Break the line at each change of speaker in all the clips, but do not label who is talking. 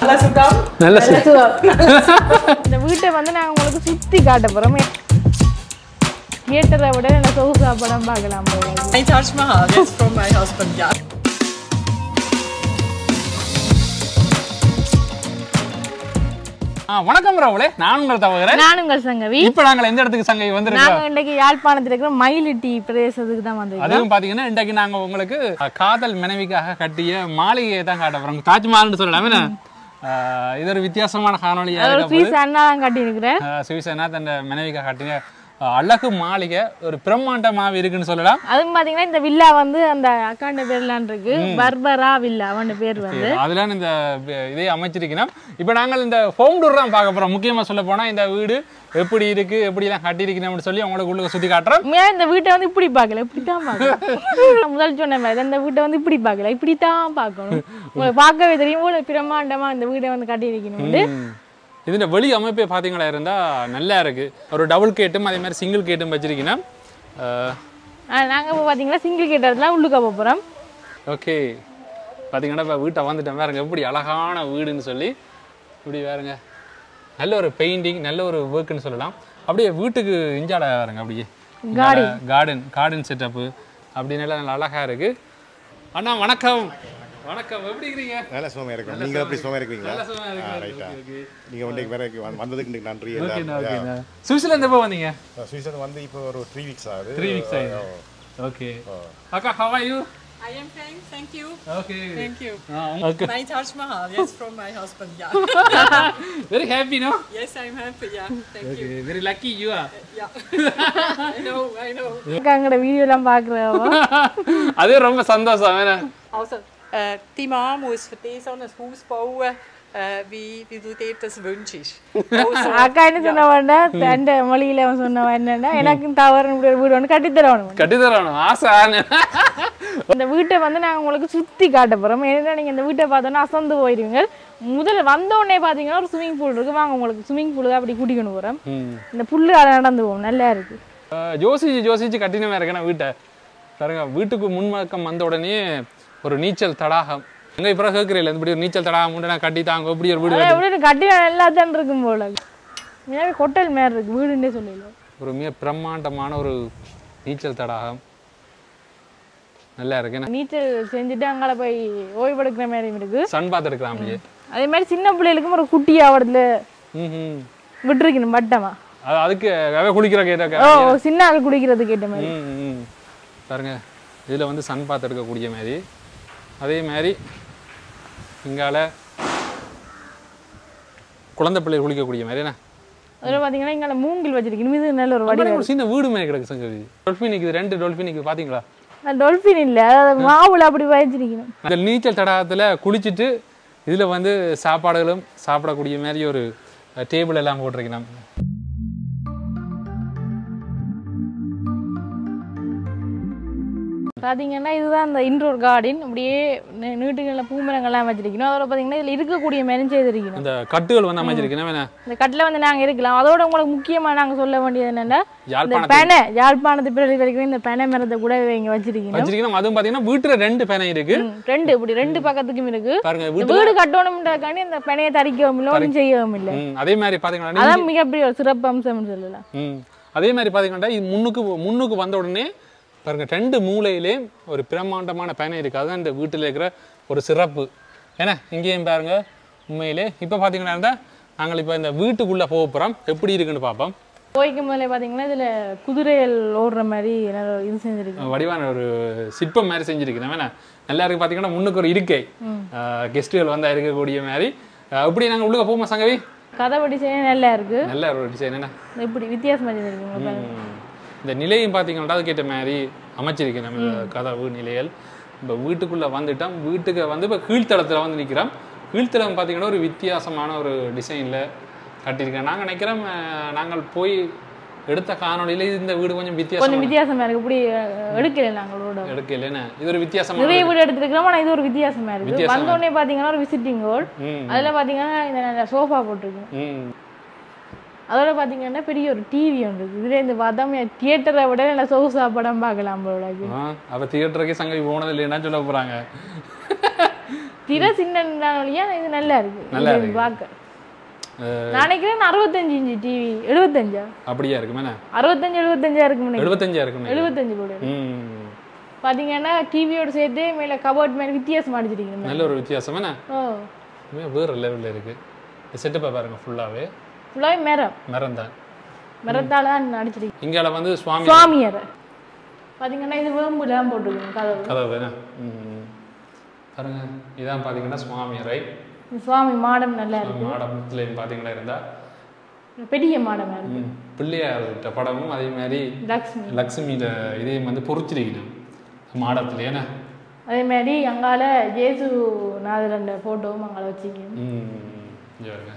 நல்ல சுகம்
நல்ல
நல்ல சுகம். இந்த வீட்டை வந்து நாங்க உங்களுக்கு சுத்தி காட்ட போறோம் தியேட்டரை விட நல்ல சொகுசா படம் பார்க்கலாம் போல
My Taj Mahal, yes, from my husband, yeah.
ஆ, வணக்கம் ராவுலே நான் உங்களை தவகிறேன்
நான் உங்கள் சங்கவி
இப்போ நாங்கள் எந்த இடத்துக்கு சங்கை வந்திருக்கோம்
நாங்க இன்றைக்கு யாழ்ப்பாணத்தில் இருக்கிற மயிலிட்டி பிரதேசத்துக்கு தான் வந்திருக்கோம்
அதுவும் பாத்தீங்கன்னா இன்றைக்கு நாங்க உங்களுக்கு அஹ், காதல் மனைவிக்காக கட்டிய மாளிகையை தான் காட்ட போறோம் தாஜ்மஹால்னு சொல்லலாம் என்ன? அஹ், இது ஒரு வித்தியாசமான காணொலியா
ஒரு
இருக்க
ஃபீஸ் அண்ணா தான் கட்டியிருக்கிறேன்
சுவிசனா தன் மனைவிக்காக கட்டிய அஹ், அழகு மாளிகை ஒரு பிரம்மாண்டமாக இருக்குன்னு சொல்லலாம்
அதுவும் பாத்தீங்கன்னா இந்த வில்லா வந்து அந்த அக்காண்ட பேர்லான் இருக்கு பர்பரா வில்லா அவன் பேர் வந்து
அதுல இந்த வி- இதை அமைச்சிருக்கணும் இப்போ நாங்கள் இந்த ஹோம் டூர் தான் பார்க்க போறோம் முக்கியமா சொல்ல போனா இந்த வீடு எப்படி இருக்கு எப்படி எல்லாம் கட்டியிருக்கணும்னு சொல்லி உங்களுக்கு உள்ள சுத்தி காட்டுறோம்
உண்மையா இந்த வீட்டை வந்து இப்படி பார்க்கல இப்படி தான் பார்க்கணும் நான் முதல் சொன்ன மாதிரி இந்த வீட்டை வந்து இப்படி பார்க்கல இப்படி தான் பார்க்கணும் உங்களுக்கு பார்க்கவே தெரியும் போல பிரம்மாண்டமா இந்த வீடை வந்து கட்டியிருக்கணும்
ம். இதுல வெளி அமைப்பே பார்த்தீங்களா இருந்தா நல்லா இருக்கு ஒரு டபுள் கேட்டும் அதே மாதிரி சிங்கிள் கேட்டும் வச்சிருக்கீங்கன்னா
நாங்க இப்போ பாத்தீங்கன்னா சிங்கிள் கேட்டதுலாம் உள்ளுக்க போக போறோம்
ஓகே பார்த்தீங்கன்னா இப்போ வீட்டை வந்துட்டேன் பாருங்க எப்படி அழகான வீடுன்னு சொல்லி இப்படி பாருங்க நல்ல ஒரு பெயிண்டிங் நல்ல ஒரு ஒர்க்குன்னு சொல்லலாம் அப்படியே வீட்டுக்கு இஞ்சால பாருங்க அப்படியே கார்டன் கார்டன் செட்டப்பு அப்படி நல்லா நல்லா அழகா இருக்கு அண்ணா வணக்கம் வணக்கம் எப்படி இருக்கிறீங்க
நல்ல சுகமா இருக்கும் நீங்க எப்படி சுகமா இருக்கீங்களா
நல்ல சுகமா இருக்கு,
ஆ, ரைட்டா
இருக்கு.
நீங்க வந்து வேற வந்ததுக்கு இன்னைக்கு நன்றி
ஓகேண்ணா
எல்லாம்
ஓகேண்ணா சுவிட்சர்லாந்து எப்போ வந்தீங்க
சுவிசன் வந்து இப்போ ஒரு த்ரீ வீக்ஸ் ஆகுது
த்ரீ வீக்ஸ் ஆயிடுச்சு ஓகே அக்கா how are you
I am fine, thank you.
Okay
Thank you.
Okay
My Taj Mahal, yes, from my husband, yeah.
Very happy no
yes, I'm happy, yeah. Thank you.
Okay very lucky you are
Yeah. I know, I know.
அக்காங்கட video எல்லாம் பாக்குறவா
அது ரொம்ப சந்தோஷம் வேணா
Also, äh, die Mann muss für dich so ein Haus bauen, äh, wie, wie du dir das wünschst. Also,
அக்கா என்ன சொன்னவன்டா தண்ட மொழியில அவன் சொன்னவன் என்னன்னா எனக்கு தவறு இப்படி ஒரு வீடு ஒன்று கட்டித்தரணும்
கட்டித்தரணும் ஆசை
இந்த வீட்டை வந்து நாங்க உங்களுக்கு சுத்தி காட்ட போறோம் ஏன்னா நீங்க இந்த வீட்டை பார்த்தோன்னா அசந்து போயிருவீங்க முதல்ல வந்த உடனே பாத்தீங்கன்னா ஒரு ஸ்விமிங் பூல் இருக்கு வாங்க உங்களுக்கு ஸ்விமிங் பூலுக்கு அப்படி கூட்டிக்கொண்டு போறோம்
ம்.
இந்த புல்லு அட நடந்து போவோம் நல்லா இருக்கு
அஹ் யோசிச்சு யோசிச்சு கட்டினமே இருக்கேன் வீட்டை பாருங்க வீட்டுக்கு முன்மக்கம் வந்த உடனே ஒரு நீச்சல் தடாகம் எங்க இப்போ கேட்குறீங்களா இப்படி ஒரு நீச்சல் தடாகம் உண்டு நான் கட்டி தாங்க இப்படி ஒரு வீடு
அதான்
கட்டி-
எப்படி கட்டினா நல்லா தான் இருக்கும் போல மேலே கொட்டல் மேல இருக்கு வீடுன்னே சொல்லல
ஒரு மிக பிரம்மாண்டமான ஒரு நீச்சல் தடாகம் நல்லா இருக்கு என்ன
நீச்சல் செஞ்சுட்டு அங்கால போய் ஓய்வெடுக்கிற மாதிரியும் இருக்கு
சன் பாத் எடுக்கலாம் அப்படியே
அதே மாதிரி சின்ன பிள்ளைகளுக்கும் ஒரு குட்டி ஆவடத்துல
ம் ம்
விட்டுருக்கணும் பட்டமா
அது அதுக்கு அவ குளிக்கிற கேட்ட
ஓ ஓ, சின்ன ஆள் குடிக்கிறதுக்கு ஏற்ற மாதிரி
ம் ம் பாருங்க இதில் வந்து சன் பாத் எடுக்கக்கூடிய மாதிரி அதே மாதிரி இங்கால குழந்தை பிள்ளை குளிக்கக்கூடிய மாதிரி என்ன
அதில் பார்த்தீங்கன்னா இங்கே மூங்கில் வச்சிருக்கணும் இது நல்ல ஒரு வடி
ஒரு சின்ன வீடு மாதிரி கிடக்கு சங்கவி டொல்ஃபின் நிற்குது ரெண்டு டொல்ஃபின் நிற்குது பார்த்தீங்களா
டொல்ஃபின் இல்லை அதாவது மாவுல அப்படி வச்சிருக்கணும்
இந்த நீச்சல் தடாகத்தில் குளிச்சுட்டு இதில் வந்து சாப்பாடுகளும் சாப்பிடக்கூடிய மாதிரி ஒரு டேபிள் எல்லாம் போட்டிருக்கணும்
பார்த்தீங்கன்னா இதுதான் அந்த இன்டோர் கார்டன் அப்படியே நி- நீட்டுகளில் பூமரங்கள்லாம் வச்சிருக்கணும் அதோட பார்த்தீங்கன்னா இதில் இருக்கக்கூடிய மெரும் செய்திருக்கணும்
இந்த கட்டுகள் வந்து அமைச்சிருக்கணும் வேணா
இந்த கட்டில் வந்து நாங்கள் இருக்கலாம் அதோட உங்களுக்கு முக்கியமாக நாங்கள் சொல்ல வேண்டியது என்னன்னா இந்த
யாழ்ப்பாணத்தில்
பெனை யாழ்ப்பாணத்து பிறகு வரைக்கும் இந்த பெனை மரத்தை கூட இங்கே வச்சிருக்கணும்
வச்சிருக்கணும் அதுவும் பார்த்தீங்கன்னா வீட்டில் ரெண்டு பேனை இருக்கு
ம், ரெண்டு இப்படி ரெண்டு பக்கத்துக்கும் இருக்கு
பாருங்க
இந்த
வீட்டு
வீடு கட்டணும்ன்றதுக்காண்டி இந்த பெனையை தரிக்கவும் இல்லை ஒன்றும் செய்யவும் இல்லை
ம், அதே மாதிரி பார்த்தீங்கன்னா
அதான் மிகப்பெரிய ஒரு சிறப்பு அம்சம்னு சொல்லலாம்
ம் அதே மாதிரி பார்த்தீங்கன்னா இது முன்னுக்கு முன்னுக்கு வந்த உடனே பாருங்க ரெண்டு மூலையிலே ஒரு பிரம்மாண்டமான பயணம் இருக்குது அதுதான் இந்த வீட்டில் இருக்கிற ஒரு சிறப்பு ஏன்னா இங்கேயும் பாருங்க உண்மையிலே இப்போ பார்த்தீங்கன்னா இருந்தால் நாங்கள் இப்போ இந்த வீட்டுக்குள்ளே போக போகிறோம் எப்படி இருக்குன்னு பார்ப்போம்
போய்க்கும் போதே பார்த்தீங்கன்னா இதில் குதிரைகள் ஓடுற மாதிரி நல்ல இது செஞ்சிருக்கு
வடிவான ஒரு சிற்பம் மாதிரி செஞ்சுருக்கிறேன் வேணா நல்லா இருக்கு பார்த்தீங்கன்னா முன்னுக்கு ஒரு இருக்கை கெஸ்ட்டுகள் வந்தால் இருக்கக்கூடிய மாதிரி அஹ், எப்படி நாங்கள் உள்ளே போவோமா சங்கவி
கதவடி செய்ய நல்லா இருக்கு
நல்ல ஒரு டிசைன் என்ன
இப்படி வித்தியாசமா செஞ்சிருக்குங்க பாருங்க.
ம். இந்த நிலையும் பார்த்தீங்கன்னா அதுக்கேற்ற மாதிரி அமைச்சிருக்கு நம்ம இந்த கதவு நிலைகள் இப்போ வீட்டுக்குள்ளே வந்துட்டோம் வீட்டுக்கு வந்து இப்போ கீழ்த்தளத்தில் வந்து நிற்கிறோம் கீழ்த்தளம் பார்த்தீங்கன்னா ஒரு வித்தியாசமான ஒரு டிசைனில் கட்டியிருக்கேன் நாங்கள் நினைக்கிறோம் அஹ், நாங்கள் போய் எடுத்த காணொளியில் இந்த வீடு கொஞ்சம்
கொஞ்சம்
வித்தியாசம்
வித்தியாசமா இருக்கு இப்படி அஹ், எடுக்கல நாங்களோட
எடுக்கலன்னு இது ஒரு வித்தியாசமான
நிறைய வீடு எடுத்துருக்கிறோம் ஆனா இது ஒரு வித்தியாசமா இருக்கு
வித்தியாசமா
வந்த உடனே பாத்தீங்கன்னா ஒரு விசிட்டிங் ஹால்
ம்
அதுல பாத்தீங்கன்னா இந்த சோஃபா போட்டிருக்கு
ம்
அதோட பாத்தீங்கன்னா பெரிய ஒரு டிவி ஒன்று இருக்கு இதுல இந்த பார்த்தா தியேட்டரை விட நல்ல சொகுசா படம் பார்க்கலாம் போல இருக்கு.
ஆ அப்போ தியேட்டருக்கே சங்கவி போனது இல்லைன்னா சொல்ல போகிறாங்க
திரை சின்ன வழியா இது நல்லா இருக்கு
நல்லா
இது
இருக்கு.
பார்க்க நான் நினைக்கிறேன் அறுபத்தஞ்சு இன்ச்சு டிவி எழுபத்தஞ்சா
அப்படியா இருக்குமே
அறுபத்தஞ்சு எழுபத்தஞ்சா இருக்கு நினைக்கிறேன்
எழுபத்தஞ்சா இருக்குமே
எழுபத்தஞ்சு கூட
ம்
பாத்தீங்கன்னா டிவியோட சேர்த்து மேல கபோர்ட் மேல வித்தியாசம் அடிச்சிருக்கீங்க
நல்ல ஒரு வித்தியாசம் என்ன
ஓ
உண்மையா வேற லெவலில் இருக்கு செட்டப்பை பாருங்க ஃபுல்லாவே
ஃபுல்லாவே மரம்
மரம் தான்
மரத்தால தான் அடிச்சிருக்கீங்க
இங்கால வந்து சுவாமி
சுவாமியரை பாத்தீங்கன்னா இது வேம்புலாம் போட்டிருக்கீங்க கதவு
கதவு என்ன ம் பாருங்க இதான் பார்த்தீங்கன்னா சுவாமி ரைட்
இந்த சுவாமி மாடம் நல்லா இருக்கு
மாடத்துல பார்த்தீங்களா இருந்தா
பெரிய மாடம் இருக்கு
ம், பிள்ளையார்கிட்ட படமும் அதே மாதிரி
லக்ஷ்மி
லக்ஷ்மியில இதையும் வந்து பொறிச்சிருக்கணும் மாடத்துல ஏன்னா
அதே மாதிரி அங்கால ஜேசு நாதரண்ட போட்டோவும் அங்கால வச்சிருக்கீங்க
ம் இங்க பாருங்க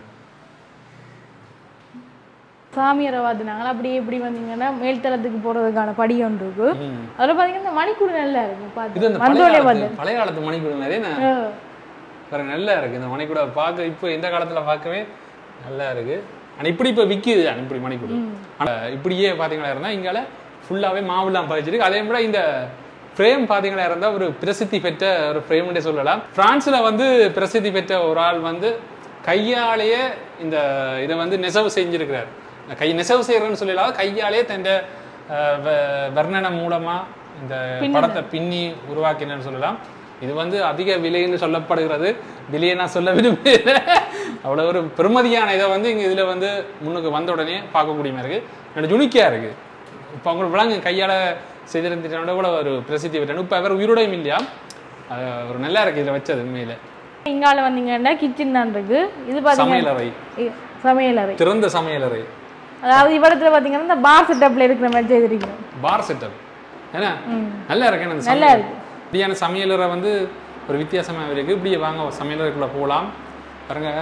சாமியாரை பார்த்துனாங்களா அப்படியே இப்படி வந்தீங்கன்னா மேல்தளத்துக்கு போறதுக்கான படி ஒன்று இருக்கு
ம்.
அதில் பார்த்தீங்கன்னா இந்த மணிக்கூடு நல்லா இருக்கு
இது அந்த
பார்த்து
பழைய
வந்தோடனே
காலத்து
பார்த்தேன்
பழைய காலத்து மணிக்கூட நிறைய
ஆ.
பாருங்க நல்லா இருக்கு இந்த மணிக்கூட பார்க்க இப்போ இந்த காலத்துல பார்க்கவே நல்லா இருக்கு ஆனா இப்படி இப்போ விற்கிது இப்படி மணிக்கூட ஆனா இப்படியே பார்த்தீங்களா இருந்தா இங்கால ஃபுல்லாவே மாவுலாம் பதிச்சிருக்கு அதே போல இந்த ஃப்ரேம் பார்த்தீங்களா இருந்தா ஒரு பிரசித்தி பெற்ற ஒரு ஃப்ரேம்னே சொல்லலாம் பிரான்ஸ்ல வந்து பிரசித்தி பெற்ற ஒரு ஆள் வந்து கையாலேயே இந்த இதை வந்து நெசவு செஞ்சிருக்கிறார் கை நெசவு செய்யறேன்னு சொல்லலாம் கையாலேயே தன் வர்ணனை மூலமா இந்த படத்தை பின்னி உருவாக்கினேன்னு சொல்லலாம் இது வந்து அதிக விலைன்னு சொல்லப்படுகிறது விலையை நான் சொல்ல விரும்புகிறேன் அவ்வளோ ஒரு பெருமதியான இதை வந்து இங்கே இதில் வந்து முன்னுக்கு வந்த உடனே பார்க்கக்கூடிய மாதிரி இருக்கு எனக்கு ஜுனிக்கியாக இருக்கு இப்போ அவங்களுக்கு விலங்கு கையால் செய்திருந்துட்டோட கூட ஒரு பிரசித்தி பெற்றேன் இப்போ அவர் உயிரோடையும் இல்லையா அது ஒரு நல்லா இருக்கு இதில் வச்சது உண்மையில
இங்கால வந்தீங்கன்னா கிச்சன் தான் இருக்கு இது பார்த்தீங்கன்னா
சமையலறை
இ- சமையலறை
திறந்த சமையலறை
அதாவது இவ்விடத்துல பார்த்தீங்கன்னா இந்த பார் செட்டப்ல இருக்கிற மாதிரி செய்திருக்கீங்க
பார் செட்டப் ஏன்னா நல்லா இருக்கு அந்த
நல்லா
சமையல்.
இருக்கு.
இப்படியான சமையலறை வந்து ஒரு வித்தியாசமா இருக்கு இப்படியே வாங்க சமையலறைக்குள்ள போகலாம் பாருங்க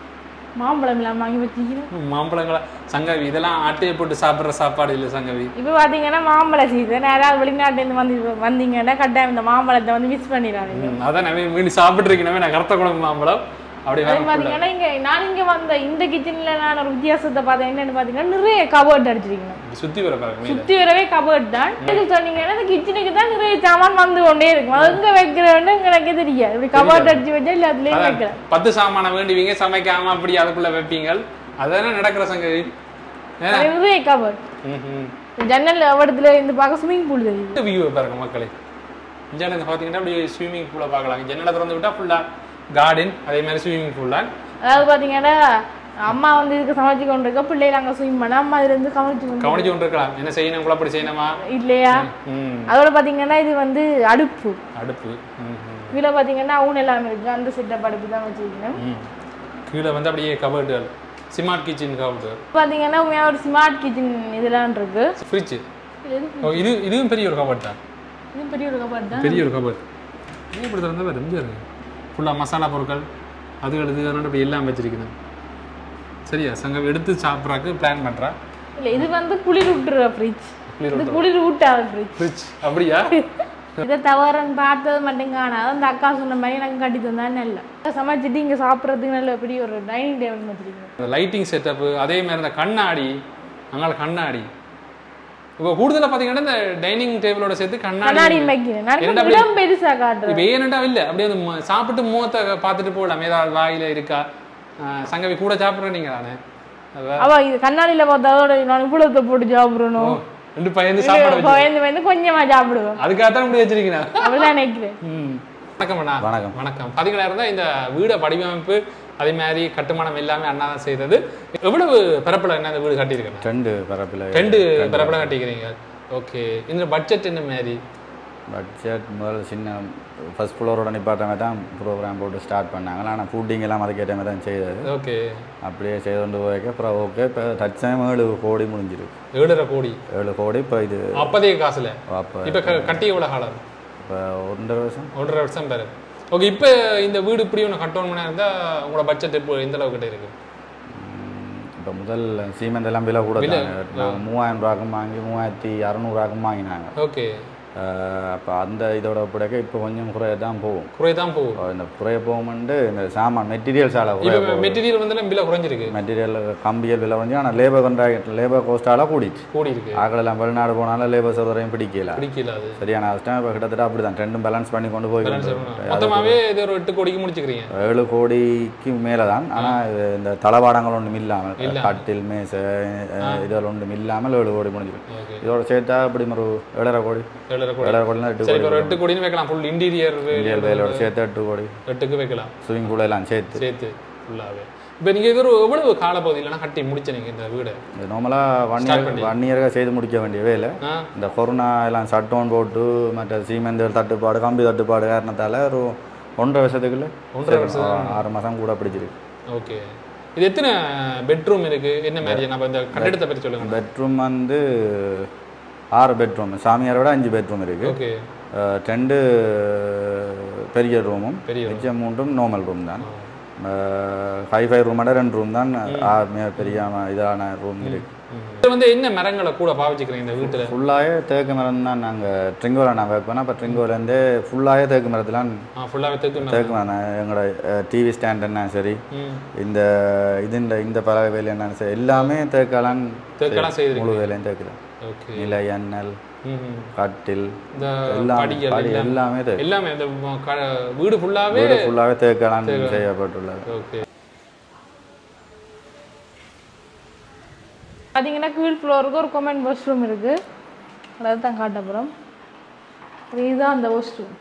மாம்பழம் எல்லாம் வாங்கி வச்சிருக்கீங்க
மாம்பழங்களா சங்கவி இதெல்லாம் ஆட்டையை போட்டு சாப்பிட்ற சாப்பாடு இல்லை சங்கவி
இப்போ பார்த்தீங்கன்னா மாம்பழ சீசன் யாராவது வெளிநாட்டிலேருந்து வந்து வந்தீங்கன்னா கட்டாயம் இந்த மாம்பழத்தை வந்து மிஸ் பண்ணிடாதீங்க
ம், அதான் நான் மீன் சாப்பிட்டு இருக்கேன் நான் கருத்த குழம்பு மாம்பழம் அப்படி
அதே
வேற
பார்த்தீங்கன்னா இங்க நான் இங்க வந்த இந்த கிச்சன்ல நான் ஒரு வித்தியாசத்தை பார்த்தேன் என்னன்னு பார்த்தீங்கன்னா நிறைய கபோர்ட் அடிச்சிருக்கீங்க
சுத்தி வர பாருங்க மேல
சுத்தி வரவே கபோர்ட் தான் இதுக்கு சொன்னீங்கன்னா இந்த கிச்சனுக்கு தான் நிறைய சாமான் வந்து கொண்டே இருக்கும் அது எங்க வைக்கிறேன்னு எனக்கே தெரியாது இப்படி கபோர்ட் அடிச்சு வச்சா இல்ல அதுலயே
அதான்
வைக்கிறேன்
பத்து சாமான வேண்டுவீங்க சமைக்காம அப்படி அதுக்குள்ள வைப்பீங்க அதானே நடக்கிற சங்கவி ஏன்னா
அது நிறைய கபோர்ட்
ம்ஹும்.
ஜன்னல் இடத்துல இருந்து பார்க்க ஸ்விமிங் பூல் தெரியும்
இந்த வியூவை பாருங்க மக்களே இங்கே பார்த்தீங்கன்னா அப்படியே ஸ்விம்மிங் பூலை பார்க்கலாம் ஜன்னலை திறந்து விட்டா ஃபுல்லாக கார்டன் அதே மாதிரி ஸ்விம்மிங் பூல் தான்
அதாவது பாத்தீங்கன்னா அம்மா வந்து இதுக்கு சமைச்சு கொண்டு இருக்க பிள்ளைகள் அங்க ஸ்விம் பண்ண அம்மா இதுல இருந்து கவனிச்சு கொண்டு
கவனிச்சு கொண்டு இருக்கலாம் என்ன செய்யணும் குழப்படி செய்யணுமா
இல்லையா
ம்
அதோட பாத்தீங்கன்னா இது வந்து அடுப்பு
அடுப்பு ம் ம்,
இதுல பாத்தீங்கன்னா ஊன் எல்லாமே இருக்கு அந்த செட்டப் அடுப்பு தான் வச்சிருக்கேன்
ம் கீழே வந்து அப்படியே கபர்டுகள் ஸ்மார்ட் கிச்சன் கபர்டு
பாத்தீங்கன்னா உண்மையா ஒரு ஸ்மார்ட் கிச்சன் இதெல்லாம் இருக்கு
ஃப்ரிட்ஜ்
இது
ஓ இது இதுவும் பெரிய ஒரு கபர்ட் தான்
இது பெரிய ஒரு கபாட் தான்
பெரிய ஒரு கபர்ட் இது இப்படி திறந்தா ரொம்ப இருக்கு ஃபுல்லாக மசாலா பொருட்கள் அதுகள் இது அப்படி எல்லாம் வச்சிருக்குது சரியா சங்கம் எடுத்து சாப்பிட்றாக்கு பிளான் பண்ணுறா
இல்ல இது வந்து குளிர் விட்டுற ஃப்ரிட்ஜ்
குளிர்
இது குளிர் விட்டாத ஃப்ரிட்ஜ்
ஃப்ரிட்ஜ் அப்படியா
இதை தவறன்னு பார்த்தது மட்டும் காணாது அந்த அக்கா சொன்ன மாதிரி எனக்கு கட்டி தந்தா நல்ல சமைச்சிட்டு இங்க சாப்பிட்றதுக்கு நல்ல பெரிய ஒரு டைனிங் டேபிள் வச்சிருக்கேன்
லைட்டிங் செட்டப்பு அதே மாதிரி இந்த கண்ணாடி அங்கால கண்ணாடி இப்போ கூடுதலாக பார்த்தீங்கன்னா இந்த டைனிங் டேபிளோட சேர்த்து
கண்ணாடி
கண்ணாடி
வைக்கிறேன் நான்
இரண்டா
இப்ப இடம் பெருசா காட்டுறேன்
இப்போ ஏனண்டா இல்லை அப்படியே அந்த ம- சாப்பிட்டு முகத்தை பார்த்துட்டு போகலாம் ஏதாவது வாயில இருக்கா ஆஹ் சங்கவி கூட சாப்பிட்றேன் நீங்கள் தானே அதான்
அவ இது கண்ணாடியில பார்த்தா அதோட நான் இவ்வளவு போட்டு சாப்பிடணும்
ரெண்டு பயந்து சாப்பாடு வச்சு
பயந்து பயந்து கொஞ்சமா சாப்பிடுவேன்
அதுக்காகத்தான் இப்படி வச்சிருக்கீங்க
அப்படிதான் நினைக்கிறேன்
ம் வணக்கம் அண்ணா
வணக்கம்.
வணக்கம் பார்த்தீங்கன்னா இருந்தால் இந்த வீட வடிவமைப்பு அதே மாதிரி கட்டுமானம் எல்லாமே அண்ணா தான் செய்தது எவ்வளவு பரப்பில் என்ன இந்த வீடு கட்டியிருக்கேன்
ரெண்டு பரப்பில்
ரெண்டு பரப்பில் கட்டிக்கிறீங்க ஓகே இந்த பட்ஜெட் என்ன மாதிரி
பட்ஜெட் முதல்ல சின்ன ஃபர்ஸ்ட் ஃப்ளோரோட நிப்பாட்டமே தான் ப்ரோக்ராம் போட்டு ஸ்டார்ட் பண்ணாங்க ஆனால் ஃபுட்டிங் எல்லாம் அதுக்கேற்ற மாதிரி தான் செய்தது
ஓகே
அப்படியே செய்து கொண்டு போய்க்க அப்புறம் ஓகே இப்போ தற்சமயம் ஏழு கோடி முடிஞ்சிருக்கு
ஏழரை கோடி
ஏழு கோடி இப்போ இது
அப்போதைய காசுல
அப்போ
இப்போ க- கட்டி எவ்வளோ காலம்
இப்போ ஒன்றரை வருஷம்
ஒன்றரை வருஷம் பேர் ஓகே இப்போ இந்த வீடு இப்படி ஒன்று கட்டணும்னா இருந்தால் உங்களோட பட்ஜெட் இப்போ எந்த அளவுக்கு கிட்ட இருக்கு
இப்போ முதல் சீமெண்ட் எல்லாம் விலை கூட தாங்க நாங்கள் மூவாயிரம் ரூபாய்க்கும் வாங்கி மூவாயிரத்தி அறநூறுவாக்கும் வாங்கினாங்க
ஓகே
அப்போ அந்த இதோட ஒப்படைக்க இப்போ கொஞ்சம் குறைய தான் போகும்
குறை தான் போகும்
இப்போ இந்த குறைய போகும்ண்டு இந்த சாமான் மெட்டீரியல்ஸ் ஆல குறைய
இப்போ
போகும்
மெட்டீரியல் வந்து விலை குறைஞ்சிருக்கு
மெட்டீரியல் கம்பியல் விலை வந்து ஆனால் லேபர் கான்ட்ராக்ட் லேபர் கோஸ்டால கூடிச்சு
கூடி இருக்கு
ஆக்களெல்லாம் வெளிநாடு போனாலும் லேபர் சர்வரையும் பிடிக்கல
பிடிக்கல அது
சரியான கஷ்டம் இப்போ கிட்டத்தட்ட அப்படி தான் ரெண்டும் பேலன்ஸ் பண்ணி கொண்டு போய் கொண்டு இருக்கு.
மொத்தமாவே இது ஒரு எட்டு கோடிக்கு முடிச்சுக்கிறீங்க
ஏழு கோடிக்கு மேலே தான் ஆனால் இந்த தளவாடங்கள் ஒன்றும் இல்லாமல்
இல்லாம.
கட்டில் மேசை இதில் ஒன்றும் இல்லாமல் ஏழு கோடி முடிஞ்சிருக்கு
ஓகே
இதோட சேர்த்தா இப்படி ஒரு ஏழரை கோடி
ஏழரை கோடி
ஏழரை கோடினா எட்டு
சரி
கோடி
இப்போ ஒரு எட்டு கோடின்னு வைக்கலாம் ஃபுல் இன்டீரியர்
இந்தியல் வேலையோட சேர்த்து எட்டு கோடி
எட்டுக்கு வைக்கலாம்
ஸ்விமிங் பூல் எல்லாம் சேர்த்து
சேர்த்து ஃபுல்லாகவே இப்போ நீங்கள் இது ஒரு எவ்வளவு காலப்பகுதியிலனா கட்டி முடிச்ச நீங்கள் இந்த வீடு
இது நார்மலாக ஒன் இயர் ஒன் இயராக செய்து முடிக்க வேண்டிய வேலை
ஆ
இந்த கொரோனா எல்லாம் ஷட் டவுன் போட்டு மற்ற சீமெந்து தட்டுப்பாடு கம்பி தட்டுப்பாடு காரணத்தால் ஒரு ஒன்றரை வருஷத்துக்குள்ள
ஒன்றரை
சரி,
வருஷம்.
ஆறு மாதம் கூட பிடிச்சிருக்கு
ஓகே இது எத்தனை பெட்ரூம் இருக்கு என்ன மாதிரி நம்ம இந்த கட்டிடத்தை பற்றி சொல்லுங்க
பெட்ரூம் வந்து ஆறு பெட்ரூம் சாமியாரோட அஞ்சு பெட்ரூம் இருக்குது
ஓகே
ரெண்டு பெரிய ரூமும்
பெரிய room.
மிச்சம் மூன்றும் நார்மல் ரூம் தான் ஃபைவ் ஃபைவ் ரூமோட ரெண்டு ரூம் தான் ஆ, மிக பெரிய இதான ரூம் இருக்கு
இது வந்து என்ன மரங்களை கூட பாவிச்சுக்கிறீங்க இந்த வீட்டில்
ஃபுல்லாகவே தேக்கு மரம் தான் நாங்கள் ட்ரிங்கோவில் நான் ஒர்க் பண்ணோம் அப்போ ட்ரிங்கோலேருந்தே ஃபுல்லாகவே தேக்கு மரத்துலாம்
ஆ ஃபுல்லாகவே தெற்கு மரம்
தேக்கு மரம் எங்களோட டிவி ஸ்டாண்ட் என்ன சரி
ம்
இந்த இது இந்த இந்த பறவை வேலை என்ன சரி எல்லாமே தேக்கெல்லாம்
தேக்கெல்லாம் செய்திருக்கீங்க.
முழு வேலையும் தேக்கு தான்
ஓகே
நிலை எண்ணல்
ம்
கட்டில்
இந்த
எல்லாம்
படிகள்
படி
எல்லாம்
எல்லாமே தேக்கு
எல்லாமே இந்த ம- க- வீடு ஃபுல்லாகவே
வீடு ஃபுல்லாகவே தேக்கெல்லாம் செய்யப்பட்டுள்ளது
ஓகே
பார்த்தீங்கன்னா கீழ் ஃப்ளோருக்கு ஒரு கொமெண்ட் வாஷ்ரூம் இருக்குது அதாவது தான் காட்ட போகிறோம் இதுதான் அந்த வாஷ்ரூம்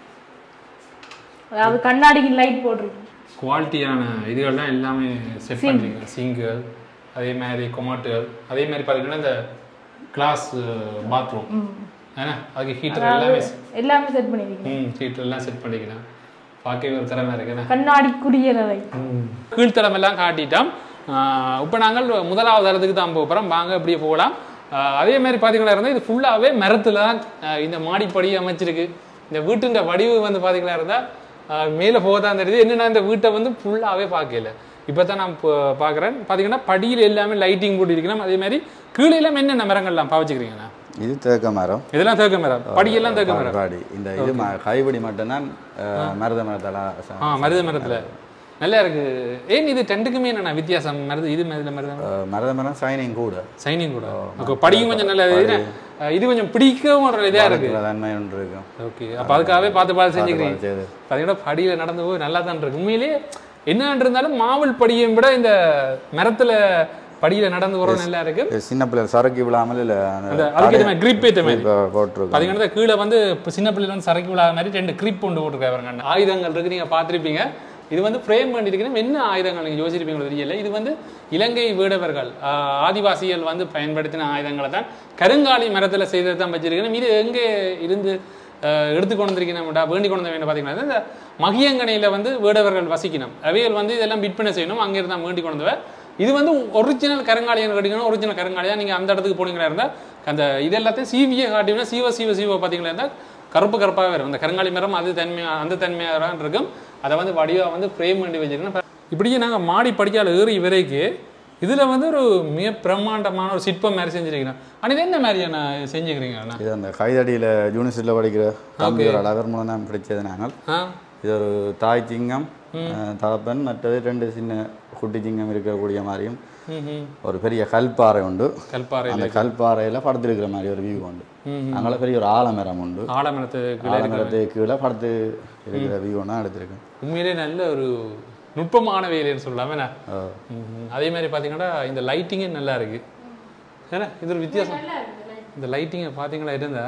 அதாவது கண்ணாடிக்கு லைட் போட்டிருக்கு
குவாலிட்டியான இதுகள்லாம் எல்லாமே செட் பண்ணுறீங்க சிங்குகள் அதே மாதிரி கொமாட்டுகள் அதே மாதிரி பார்த்தீங்கன்னா இந்த கிளாஸ் பாத்ரூம் ஏன்னா அதுக்கு ஹீட்டர் எல்லாமே
எல்லாமே செட் பண்ணியிருக்கீங்க
ம் ஹீட்டர் எல்லாம் செட் பண்ணிக்கலாம் பார்க்கவே ஒரு திறமை இருக்குண்ணே
கண்ணாடி குடியலறை
கீழ்த்தளம் எல்லாம் காட்டிட்டோம் இப்போ நாங்கள் முதலாவது தரத்துக்கு தான் போகிறோம் வாங்க அப்படியே போகலாம் ஆஹ் அதே மாதிரி பார்த்தீங்கன்னா இருந்தால் இது ஃபுல்லாகவே மரத்தில் தான் ஆஹ் இந்த மாடிப்படி அமைச்சிருக்கு இந்த வீட்டுன்ற வடிவு வந்து பார்த்தீங்கன்னா இருந்தால் மேலே போக தான் தெரியுது என்னன்னா இந்த வீட்டை வந்து ஃபுல்லாகவே பார்க்கல இப்போ தான் நான் பார்க்குறேன் பார்த்தீங்கன்னா படியில் எல்லாமே லைட்டிங் போட்டு இருக்கணும் அதே மாதிரி கீழே எல்லாம் என்னென்ன மரங்கள்லாம் பாவச்சுக்கிறீங்கண்ணா
இது தேக்க மரம்
இதெல்லாம் தேக்க மரம் படியெல்லாம் தேக்க மரம்
பாடி இந்த இது ம- கைவடி மட்டும்தான் அஹ், மருத மரத்தால ச-
ஆ மருத மரத்தில் நல்லா இருக்கு ஏன் இது ரெண்டுக்குமே என்னண்ணா வித்தியாசம் மருது இது மருத மருதம்
அஹ், மருத மரம் சைனிங் கூட
சைனிங் கூட ஓகே படியும் கொஞ்சம் நல்லது இது அஹ் இது கொஞ்சம் பிடிக்கவும் ஒரு இதாக இருக்கு
பழக்கிற தன்மை ஒன்று இருக்கும்
ஓகே அப்போ அதுக்காகவே பார்த்து பார்த்து செஞ்சுக்கிறீங்க
பார்த்து செய்து.
பார்த்தீங்கன்னா படியில் நடந்து போய் நல்லா தான் இருக்கு உண்மையிலேயே என்னன்னு இருந்தாலும் மாவல் படியை விட இந்த மரத்துல படியில நடந்து போகிறது நல்லா இருக்கு
இது சின்ன பிள்ளைகள் சரக்கு விழாமல் இல்லை
அந்த அதுக்கு ஏற்ற மாதிரி grip ஏற்ற மாதிரி
போட்டிருக்கோம்
பார்த்தீங்கன்னா கீழே வந்து இப்போ சின்ன பிள்ளைல வந்து சரக்கு விழாத மாதிரி ரெண்டு கிரிப் கொண்டு போட்டுருக்காங்க ஆயுதங்கள் இருக்கு நீங்கள் பார்த்துருப்பீங்க இது வந்து ஃப்ரேம் பண்ணியிருக்கீங்க என்ன ஆயுதங்கள் நீங்கள் யோசிச்சிருப்பீங்களோ தெரியல இது வந்து இலங்கை வீடவர்கள் ஆஹ், ஆதிவாசிகள் வந்து பயன்படுத்தின ஆயுதங்களை தான் கருங்காலி மரத்தில் செய்தது தான் வச்சிருக்கணும் இது எங்கே இருந்து ஆஹ், எடுத்து கொண்டு வந்திருக்கணும்டா வேண்டி கொண்டு வந்து பார்த்தீங்கன்னா இந்த மகியங்கனையில் வந்து வேடவர்கள் வசிக்கணும் அவைகள் வந்து இதெல்லாம் விற்பனை செய்யணும் அங்கே இருந்தால் வேண்டி கொண்டு வந்தவ. இது வந்து ஒரிஜினல் கருங்காலியன் கட்டிக்கணும் ஒரிஜினல் கருங்காலியா நீங்கள் அந்த இடத்துக்கு போனீங்களா இருந்தால் அந்த இது எல்லாத்தையும் சீவியை காட்டினா சீவ சீவ சீவ பார்த்தீங்களா இருந்தால் கருப்பு கருப்பாகவே இருக்கும் அந்த கருங்காலி மரம் அது தன்மையா அந்த தன்மையாக தான் இருக்கும் அதை வந்து வடிவாக வந்து ஃப்ரேம் பண்ணி வச்சிருக்கணும் இப்படியே நாங்கள் மாடி படிக்கால ஏறி வரைக்கு இதில் வந்து ஒரு மிக பிரம்மாண்டமான ஒரு சிற்பம் மாதிரி செஞ்சிருக்கிறோம் ஆனால் இது என்ன மாதிரியான செஞ்சுக்கிறீங்க அண்ணா
இது அந்த கைதடியில் யூனிவர்சிட்டியில் படிக்கிற தம்பி ஒரு அழகர் மூலம் தான் பிடிச்சது நாங்கள்
ஆ
இது ஒரு தாய் சிங்கம் அஹ், தகப்பன் மற்றது ரெண்டு சின்ன குட்டி சிங்கம் இருக்கக்கூடிய மாதிரியும்
ம் ம்
ஒரு பெரிய கல்பாறை உண்டு
கல்பாறை
அந்த கல்பாறையில் படுத்திருக்கிற மாதிரி ஒரு வியூ உண்டு அங்கே பெரிய ஒரு ஆலமரம் உண்டு
ஆலமரத்துக்கு
ஆலமரத்துக்கு கீழே படுத்து இருக்கிற வியூ ஒன்றா எடுத்திருக்கேன்
உண்மையிலே நல்ல ஒரு நுட்பமான வேலைன்னு சொல்லலாமே நான்
அஹ்,
அதே மாதிரி பார்த்தீங்கன்னா இந்த லைட்டிங்கே நல்லா இருக்கு ஏன்னா இது ஒரு வித்தியாசம் இந்த லைட்டிங்கை பார்த்தீங்களா இருந்தா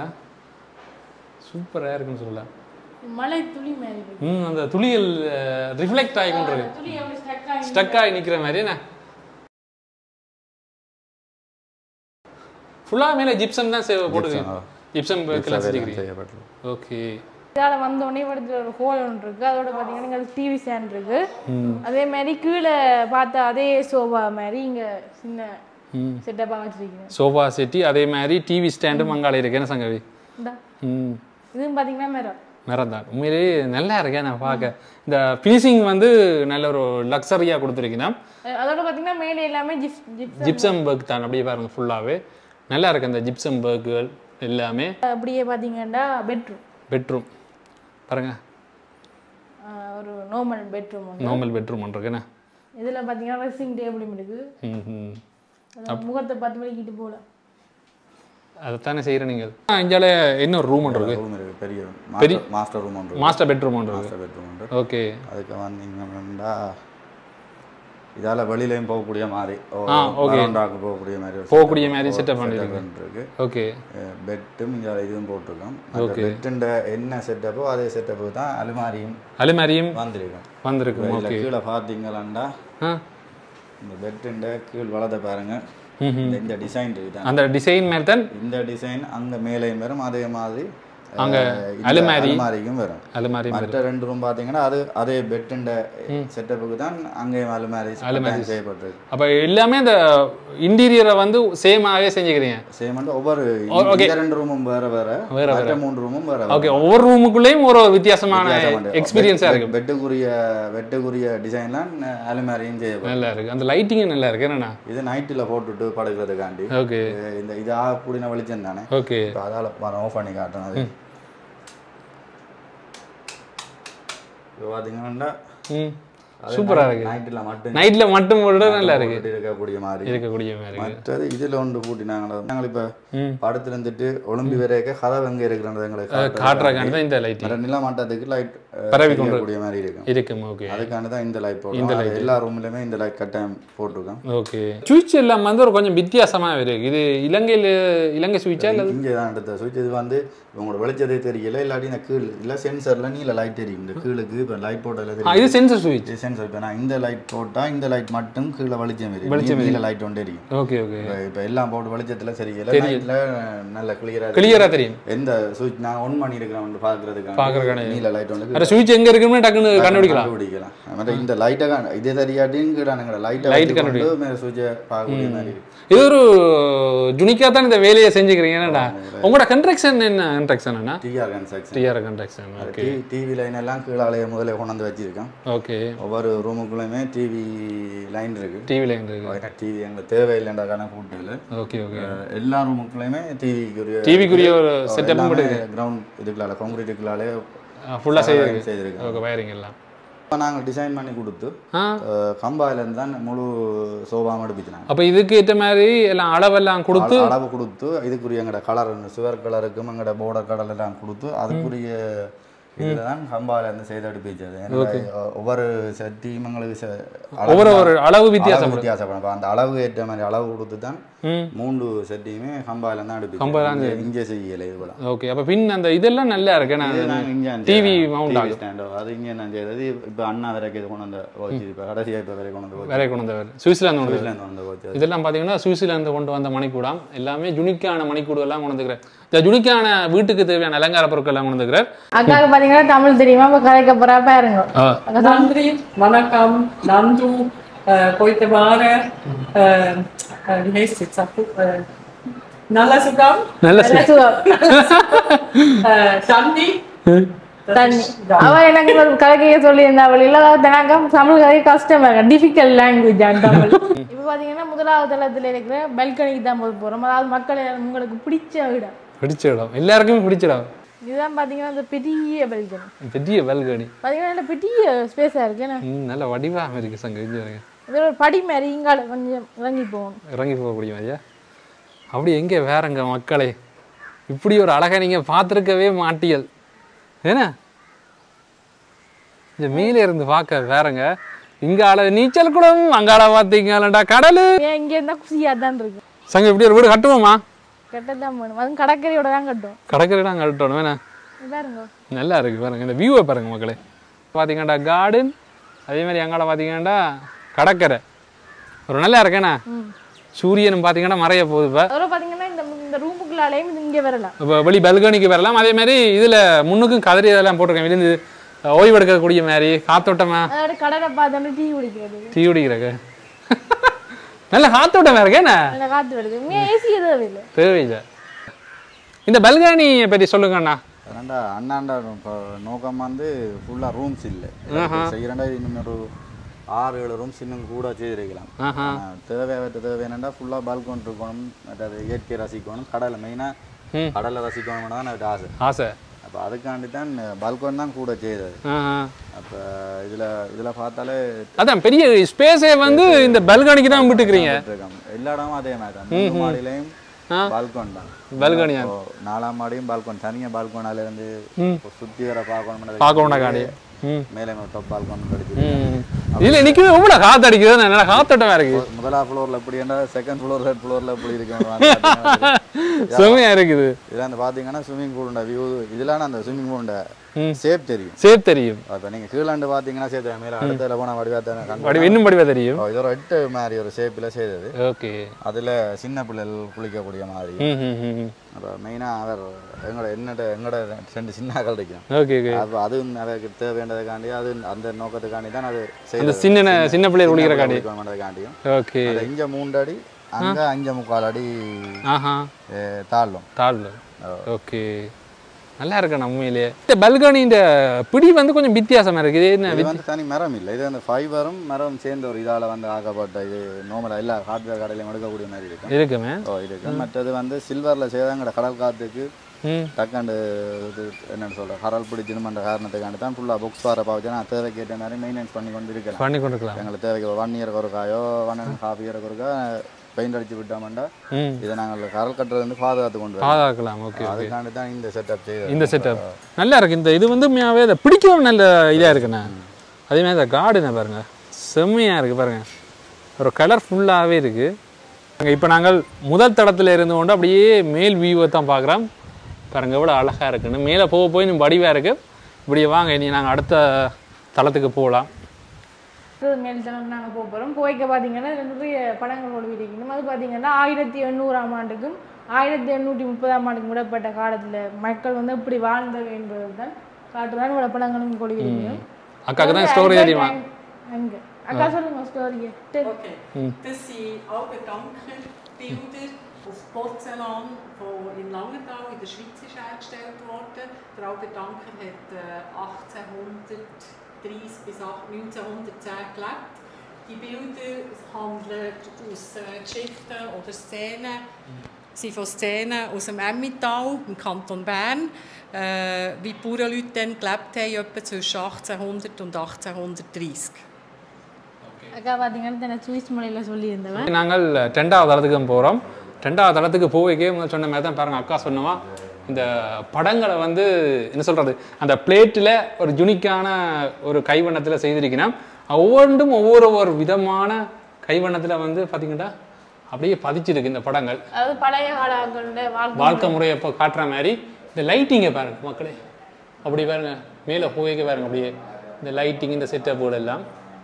சூப்பராக இருக்குன்னு சொல்லலாம்
மலை துளி மாதிரி இருக்கு
ம் அந்த துளிகள் ரிஃப்ளெக்ட் ஆகி கொண்டு இருக்கு
துளி அப்படி ஸ்டக் ஆகி
ஸ்டக் ஆகி நிற்கிற மாதிரி என்ன ஃபுல்லாக மேலே ஜிப்சம் தான் சேவை போட்டுருக்கு
ஆ.
ஜிப்சம் கிளாஸ் செஞ்சுக்கிறீங்க
செய்யப்பட்டது
ஓகே
இதால் வந்தோடனே படுத்துற ஒரு ஹோல் ஒன்று இருக்கு அதோட பார்த்தீங்கன்னா இங்கே டிவி ஸ்டாண்ட் இருக்கு அதே மாதிரி கீழே பார்த்த அதே சோபா மாதிரி இங்கே சின்ன செட்டப்பாக வச்சிருக்கீங்க
சோஃபா செட்டி அதே மாதிரி டிவி ஸ்டாண்டும் அங்காளி இருக்கு என்ன சங்கவி
இந்தா
ம்
இதுவும் பார்த்தீங்கன்னா மேரம்
மரம் உண்மையிலேயே நல்லா இருக்கேன் நான் பார்க்க இந்த ஃபினிஷிங் வந்து நல்ல ஒரு லக்ஸரியாக கொடுத்துருக்கீங்க
அதோட பார்த்தீங்கன்னா மேலே எல்லாமே ஜிப் ஜிப்
ஜிப்சம் பர்க் தான் அப்படியே பாருங்க ஃபுல்லாகவே நல்லா இருக்கு அந்த ஜிப்சம் பர்க்குகள் எல்லாமே
அப்படியே பார்த்தீங்கன்னா பெட்ரூம்
பெட்ரூம் பாருங்க
ஒரு நார்மல் பெட்ரூம் ஒன்று
நார்மல் பெட்ரூம் ஒன்று இருக்குண்ணே
இதில் பார்த்தீங்கன்னா ட்ரெஸ்ஸிங் டேபிளும் இருக்குது
ம் ம்
அதான் முகத்தை பத்து மணிக்கிட்டு போகலாம்
அதைத்தானே செய்கிறேன் நீங்கள் இந்தியாவில் இன்னொரு ரூம் ஒன்று இருக்கு
ரூம் இருக்குது பெரிய மாஸ்டர் மாஸ்டர் ரூம் ஒன்று
மாஸ்டர் பெட்ரூம் ஒன்று இருக்கு
மாஸ்டர் பெட்ரூம் உண்டு
ஓகே
அதுக்கு வந்தீங்கன்னா இதால் வெளியிலையும் போகக்கூடிய மாதிரி
ஆ, okay.
வராண்டாக்கு போகக்கூடிய மாதிரி ஒரு
போகக்கூடிய
setup-
மாதிரி
ஒரு
setup
setup
பண்ணிருக்கீங்க.
இருக்கு
ஓகே
பெட்டும் இங்கே இதுவும் போட்டிருக்கோம் பெட்டுண்ட என்ன செட்டப்போ அதே செட்டப்புக்கு தான் அலுமாரியும்
அலுமாரியும்
வந்திருக்கும்
வந்திருக்கு
இதில்
ஓகே
கீழே பார்த்தீங்களாண்டா
ஆ
இந்த பெட்டுண்ட கீழ் வளத்தை பாருங்க
ம்ஹும்.
இந்த- இந்த டிசைன் இருக்குதான்
அந்த டிசைன் மாதிரி தான்
இந்த டிசைன் அங்க மேலேயும் வரும் அதே மாதிரி
அங்க
அஹ், இந்த
அலுமாரி.
அலுமாரிக்கும் வரும்
அலுமாரி
மற்ற ரெண்டு ரூம் பார்த்தீங்கன்னா அது அதே பெட்டுண்ட செட்டப்புக்கு தான் அங்கேயும் அலுமாரி
அலுமாரி.
செய்யப்பட்டிருக்கு
அப்போ எல்லாமே அந்த இன்டீரியரை வந்து சேமாகவே செஞ்சுக்கிறீங்க
சேம் ஒவ்வொரு
ஓ, okay.
இந்த ரெண்டு ரூமும் வேற வேற
வேற
மற்ற மூன்று ரூமும் வேற வேற
ஓகே ஒவ்வொரு ரூமுக்குள்ளேயும் ஒரு வித்தியாசமான எக்ஸ்பீரியன்ஸாக இருக்கு
பெட்டுக்குரிய வெட்டுக்குரிய டிசைன்லாம் அலுமாரியும் செய்யப்படும்
நல்லா இருக்கு அந்த லைட்டிங்கும் நல்லா இருக்கு என்னண்ணா
இது நைட்டில் போட்டுட்டு படுக்கிறதுக்காண்டி
ஓகே
இது- இந்த இது ஆ கூடின வெளிச்சம் தானே
ஓகே
இப்போ அதால் ஆஃப் பண்ணி காட்டணும் அது இப்போ பார்த்தீங்கன்னா
ம் சூப்பரா இருக்கு
நைட்டில் மட்டும்
நைட்டில் மட்டும் போட்டு நல்லா இருக்கு
போட்டுட்டு இருக்கக்கூடிய மாதிரி
இருக்கக்கூடிய மாதிரி இருக்கு
மற்றது இதில் ஒன்று கூட்டினாங்களா நாங்கள் இப்போ
ம்.
படத்துல இருந்துட்டு ஒளிம்பி வரைக்க கதவு எங்கே இருக்கிறது எங்களுக்கு
காட்டுறக்காண்டி தான் இந்த லைட்டிங்
மற்ற நில மாட்டத்துக்கு லைட்
பரவி கொண்டு
கூடிய மாதிரி இருக்கும்
இருக்கும் ஓகே
அதுக்காண்டி தான் இந்த லைட் போடுறோம் அது எல்லா ரூம்லையுமே இந்த லைட் கட்டாயம் போட்டிருக்கோம்
ஓகே சுவிட்ச் எல்லாம் வந்து ஒரு கொஞ்சம் வித்தியாசமா இருக்கு இது இலங்கையில் இலங்கை சுவிட்சா இல்லை
இங்கே தான் எடுத்த சுவிட்ச் இது வந்து உங்களோட வெளிச்சதே தெரியல இல்லாட்டி இந்த கீழ் இல்லை சென்சரில் நீல லைட் எரியும் இந்த கீழுக்கு இப்போ லைட் போட்டதில்
ஆ,
தெரியும்
இது சென்சர் சுவிட்ச்
இது சென்சர் இப்போ நான் இந்த லைட் போட்டால் இந்த லைட் மட்டும் கீழே வெளிச்சம் எரியும் நீல லைட் ஒன்று எரியும்
ஓகே ஓகே
இப்போ இப்போ எல்லாம் போட்டு வெளிச்சத்தில் சரியில்லை நைட்டில் நல்ல கிளியராக
கிளியரா தெரியும்
எந்த சுவிட்ச் நான் ஒன் பண்ணி இருக்கிறேன் பார்க்கறதுக்காக
பார்க்கறதுக்கான
நீல லைட் ஒன்று
அந்த சுவிட்ச் எங்க இருக்குன்னு டக்குன்னு கண்டுபிடிக்கலாம்
கண்டுபிடிக்கலாம் மற்ற இந்த லைட்டை இதே தெரியாட்டின்னு கீழே லைட்டை
Light
கண்டுபிடி மேலே சுவிட்சை பார்க்கக்கூடிய மாதிரி இருக்கு
இது ஒரு ஜுனிக்கா தான் இந்த வேலையை செஞ்சுக்கிறீங்க என்னடா உங்களோட கன்ட்ரக்ஷன் என்ன கன்ட்ரக்ஷன் என்ன
TR construction
TR construction okay
TV line எல்லாம் கீழாலேயே முதல்ல கொண்டு வந்து வச்சிருக்கேன்
ஓகே
ஒவ்வொரு ரூமுக்குள்ளேயுமே டிவி லைன் இருக்கு
டிவியில் இருக்கு
டிவி எங்களுக்கு தேவையில்லைன்ற கணக்கு கூட்டில்
ஓகே ஓகே
எல்லா ரூமுக்குள்ளேயுமே டிவிக்குரிய
டிவிக்குரிய ஒரு செட்டப்பும் கூட
கிரவுண்ட் இதுக்குள்ளால காங்கிரீட்டுக்குள்ளாலே
ஃபுல்லாக செய்திருக்கு
செய்திருக்கேன்
ஓகே வயரிங் எல்லாம்
இப்போ நாங்கள் டிசைன் பண்ணி கொடுத்து
ஆ
அஹ், கம்பாயிலேருந்து தான் முழு சோபாவும் எடுப்பிச்சினாங்க
அப்போ இதுக்கு ஏற்ற மாதிரி எல்லாம் அளவெல்லாம் கொடுத்து
அள- அளவு கொடுத்து இதுக்குரிய எங்களோட கலர் சுவர் கலருக்கும் எங்களோட border கலர் எல்லாம் கொடுத்து அதுக்குரிய இதில் தான் கம்பாயிலேருந்து செய்து எடுப்பிச்சது ஏன்னா, ஒவ்வொரு செட்டியும் எங்களுக்கு செ- அளவு
ஒவ்வொரு ஒரு அளவு
அளவு
வித்தியாசம்
வித்தியாசப்படும் அப்ப அந்த அளவு ஏற்ற மாதிரி அளவு கொடுத்து தான்
ம்
மூன்று செட்டியுமே கம்பாயில தான் எடுப்பிச்சோம்
கம்பாயில
இங்கே- இங்கே செய்யலை இது கூட
ஓகே அப்போ பின் அந்த இதெல்லாம் நல்லா இருக்கு
இது
நான்
நாங்கள் இங்கே
டிவி மவுண்ட் ஆகும்
ஸ்டாண்டோ அது இங்கே நான் செய்யறது இப்போ அண்ணா வரைக்கும் இது கொண்டு வந்து வச்சு இப்போ கடைசியாக இப்போ வரை கொண்டு வந்து வச்சு
வேற கொண்டு வந்தவர் சுவிட்சர்லாந்து கொண்டு
சுவிட்சர்லாந்து வந்து வச்சு
இதெல்லாம் பார்த்தீங்கன்னா சுவிட்சர்லாந்து கொண்டு வந்த மணிக்கூடம் எல்லாமே ஜுனிக்கான மணிக்கூடு எல்லாம் கொண்டு வந்துக்கிறார் இந்த ஜுனிக்கான வீட்டுக்கு தேவையான அலங்கார பொருட்கள் எல்லாம் கொண்டு வந்துக்கிறார்
அக்காவுக்கு பார்த்தீங்கன்னா தமிழ் தெரியுமா இப்போ கதைக்க போகிறா பாருங்க அக்கா சொல்~
நன்றி வணக்கம் நன்று äh, heute war äh, äh, wie heißt es jetzt äh, நல்ல சுகம்
நல்ல
நல்ல சுகம்
äh, தண்ணி
தண்ணி அவ எனக்கு ஒரு கதைக்கைய சொல்லியிருந்தா வழியில் அதாவது எனக்கு தமிழ் கதை கஷ்டமா இருக்கு டிஃபிகல்ட் லாங்குவேஜ் அந்த தமிழ் இப்போ பார்த்தீங்கன்னா முதலாவது தளத்தில் இருக்கிற பல்கனிக்கு தான் போக போகிறோம் அதாவது மக்கள் உங்களுக்கு பிடிச்ச இடம்
பிடிச்ச இடம் எல்லாருக்குமே பிடிச்ச இடம்
இதுதான் பார்த்தீங்கன்னா அந்த பெரிய பல்கனி
பெரிய வெல்கனி
பார்த்தீங்கன்னா நல்ல பெரிய ஸ்பேஸாக இருக்கு ஏன்னா
ம், நல்ல வடிவாக இருக்கு சங்க இங்க பாருங்க.
இது ஒரு படி மாதிரி இங்கால கொஞ்சம் இறங்கி போகணும்
இறங்கி போகக்கூடிய மாதிரியா அப்படி எங்கே வேறங்க மக்களே இப்படி ஒரு அழகை நீங்கள் பார்த்துருக்கவே மாட்டியல் ஏன்னா இந்த மேலே இருந்து பார்க்க வேறங்க இங்கால நீச்சல் குளம் அங்கால பார்த்தீங்களாண்டா கடல்
ஏன் இங்கே இருந்தால் குசியாக தான் இருக்கு
சங்க இப்படி ஒரு வீடு கட்டுவோமா
கட்ட தான் வேணும் அதுவும் கடற்கரையோட தான் கட்டும்
கடற்கரை நாங்கள் கட்டணும் வேணா
இது பாருங்க
நல்லா இருக்கு பாருங்க இந்த வியூவை பாருங்க மக்களே பார்த்தீங்கன்னாடா கார்டன் அதே மாதிரி அங்கால பார்த்தீங்கன்னாடா கடற்கரை ஒரு நல்லா இருக்கேண்ணா சூரியனும் பார்த்தீங்கன்னா மறைய போகுது இப்போ
அதோட பார்த்தீங்கன்னா இந்த இந்த ரூமுக்குள்ளாலேயும் இது இங்கே வரலாம்
இப்போ வெளி பல்கனிக்கு வரலாம் அதே மாதிரி இதில் முன்னுக்கும் கதறி இதெல்லாம் போட்டிருக்கேன் விழுந்து ஓய்வு எடுக்கக்கூடிய மாதிரி காத்தோட்டமா
அதோட கடலை பார்த்தோன்னே டீ குடிக்கிறது
டீ குடிக்கிறக்கு நல்ல காத்தோட்டமா இருக்கேண்ணா
நல்ல காற்று வருது உண்மையாக ஏசி எதுவும் இல்லை
தேவையில்லை இந்த பல்கனியை பற்றி சொல்லுங்கண்ணா
ரெண்டா அண்ணாண்டா இப்போ நோக்கம் வந்து ஃபுல்லாக ரூம்ஸ் இல்லை செய்கிறண்டா இன்னும் ஒரு ஆறு ஏழு ரூம்ஸ் இன்னும் கூட செய்திருக்கலாம்
ஆஹா
ஆனா, தேவை தேவை என்னென்னா ஃபுல்லாக பால்கோன் இருக்கணும் மற்றது இயற்கை ரசிக்கணும் கடலை மெயினாக
ம்.
கடலை ரசிக்கணும்னு தான் எனக்கு ஆசை
ஆசை
அப்போ அதுக்காண்டி தான் பால்கோன் தான் கூட செய்தது
ஆ ஆ.
அப்போ இதில் இதில் பார்த்தாலே
அதான் பெரிய ஸ்பேஸே வந்து இந்த பல்கனிக்கு தான் விட்டுக்கிறீங்க
இருக்காங்க. எல்லா இடமும் அதே மாதிரி தான் மூணு மாடியிலையும்
ஆ.
பால்கோன் தான்
பால்கனி
இப்போ நாலாம் மாடியும் பால்கோன் தனியாக பால்கோனால இருந்து சுற்றி வர பார்க்கணும்
பார்க்கணும்னா காண்டி ம்
மேலே ஒரு டாப் பால்கோன் கிடைச்சி
ம் இதுல நிற்கிறது எவ்வளோ காற்று அடிக்குது நல்லா காத்தோட்டமாக இருக்கு
முதலாம் ஃப்ளோரில் எப்படி என்ன செகண்ட் ஃப்ளோர் தேர்ட் ஃப்ளோரில் எப்படி இருக்கு
செம்மையா இருக்குது
இதில் வந்து பார்த்தீங்கன்னா ஸ்விம்மிங் பூலோட வியூ இதெல்லாம் அந்த ஸ்விம்மிங் பூலோட
ம்.
ஷேப் தெரியும்
சேப் தெரியும்
இப்போ நீங்கள் கீழாண்டு பார்த்தீங்கன்னா சேப் தெரியும் மேலே அடுத்ததில் போனால் வடிவாத்தான
வடி இன்னும் வடிவா தெரியும்
இது ஒரு எட்டு மாதிரி ஒரு ஷேப்பில் செய்தது
ஓகே
அதில் சின்ன பிள்ளைகள் குளிக்கக்கூடிய மாதிரி
ம் ம் ம் ம்
அப்போ மெயினாக அவர் எங்களோட என்னோட எங்களோட ரெண்டு சின்ன கிடைக்கும்
ஓகே ஓகே
அப்போ அது அவருக்கு தேவையானதுக்காண்டி அது அந்த நோக்கத்துக்காண்டி தான் அது
அந்த சின்ன சின்ன பிள்ளையர் குளிக்கிற காண்டி
குளிக்கிறக்காண்டியும்
ஓகே
அது இங்கே மூன்று அடி அங்கே அஞ்சு முக்கால் அடி
ஆஹா
அஹ், தாழ்லும்
தாழ்ல ஓகே நல்லா இருக்கு உண்மையிலேயே இந்த பல்கனின்ற பிடி வந்து கொஞ்சம் வித்தியாசமா இருக்குது இது என்ன
இது வந்து தனி மரம் இல்லை இது அந்த ஃபைபரும் மரம் சேர்ந்த ஒரு இதால் வந்து ஆக்கப்பட்ட இது நார்மலாக எல்லா ஹார்ட்வேர் கடையிலையும் எடுக்கக்கூடிய மாதிரி இருக்கும்
இருக்குமே
ஓ இருக்கு மற்றது வந்து சில்வரில் செய்தாங்கட கடல் காற்றுக்கு
ம்
டக்காண்டு இது என்னன்னு சொல்கிறேன் ஹரல் பிடிச்சிருமன்ற காரணத்துக்காண்டி தான் ஃபுல்லாக புக்ஸ் வர பாவச்சு நான் தேவைக்கேற்ற மாதிரி மெயின்டைன்ஸ் பண்ணி கொண்டு இருக்கலாம்
பண்ணி கொண்டிருக்கலாம்
எங்களுக்கு தேவைக்கு ஒன் இயருக்கு ஒருக்காயோ ஒன் அண்ட் ஹாஃப் இயருக்கு ஒருக்கா பெயிண்ட் அடிச்சு விட்டோம்னா
ம்
இதை நாங்கள் கரல் கட்டுறது வந்து பாதுகாத்து கொண்டு வரோம்
பாதுகாக்கலாம் ஓகே
அதுக்காண்டி தான் இந்த செட்டப் செய்தது
இந்த செட்டப் நல்லா இருக்கு இந்த இது வந்து உண்மையாவே இதை பிடிக்கவும் நல்ல இதாக இருக்குண்ணே அதே மாதிரி இந்த கார்டுண்ணே பாருங்க செம்மையா இருக்கு பாருங்க ஒரு கலர் ஃபுல்லாகவே இருக்கு இப்போ நாங்கள் முதல் தளத்தில் இருந்து கொண்டு அப்படியே மேல் வியூவை தான் பார்க்குறோம் பாருங்க எவ்வளோ அழகா இருக்குன்னு மேலே போக போய் இன்னும் வடிவாக இருக்கு இப்படியே வாங்க இனி நாங்கள் அடுத்த தளத்துக்கு போகலாம்
அடுத்தது மேல் தளம் நாங்கள் போக போகிறோம் போய்க்க பார்த்தீங்கன்னா நிறைய படங்கள் ஒளிவிருக்கணும் அது பார்த்தீங்கன்னா ஆயிரத்தி எண்ணூறாம் ஆண்டுக்கும் ஆயிரத்தி எண்ணூற்றி முப்பதாம் ஆண்டுக்கும் விடப்பட்ட காலத்தில் மக்கள் வந்து இப்படி வாழ்ந்தவை என்பது தான் காட்டுதான் இவ்வளோ படங்களும் ஒளிவிருக்கணும்
அக்காவுக்கு தான் ஸ்டோரி தெரியுமா
அங்கே அக்கா சொல்லுங்க ஸ்டோரியை
Okay. Das sind alle Dankerbilder auf Porzellan, die in Langenthal in der Schweiz ist hergestellt worden. Der Albert Danker hat äh, 1830 bis 1910 gelebt. Die Bilder handeln aus äh, Geschichten oder Szenen, sind von Szenen aus dem Emmental im Kanton Bern, äh, wie die Bauernleute dann gelebt haben, etwa zwischen 1800 und 1830.
அக்கா பார்த்தீங்கன்னா தன்னை Swiss மொழியில் சொல்லியிருந்தவன்
நாங்கள் ரெண்டாவது தளத்துக்கு போகிறோம் ரெண்டாவது தளத்துக்கு போவைக்கே முதல் சொன்ன மாதிரி தான் பாருங்க அக்கா சொன்னவா இந்த படங்களை வந்து என்ன சொல்கிறது அந்த பிளேட்டில் ஒரு யுனிக்கான ஒரு கைவண்ணத்தில் செய்திருக்கிறேன் ஒவ்வொன்றும் ஒவ்வொரு ஒரு விதமான கைவண்ணத்தில் வந்து பார்த்தீங்கன்னா அப்படியே பதிச்சிருக்கு இந்த படங்கள்
அதாவது பழைய காலங்களோட வாழ்க்கை
வாழ்க்கை முறையை இப்போ காட்டுற மாதிரி இந்த லைட்டிங்கை பாருங்க மக்களே அப்படி பாருங்க மேலே போய்க்க பாருங்க அப்படியே இந்த லைட்டிங் இந்த செட்டப்புகள் எல்லாம்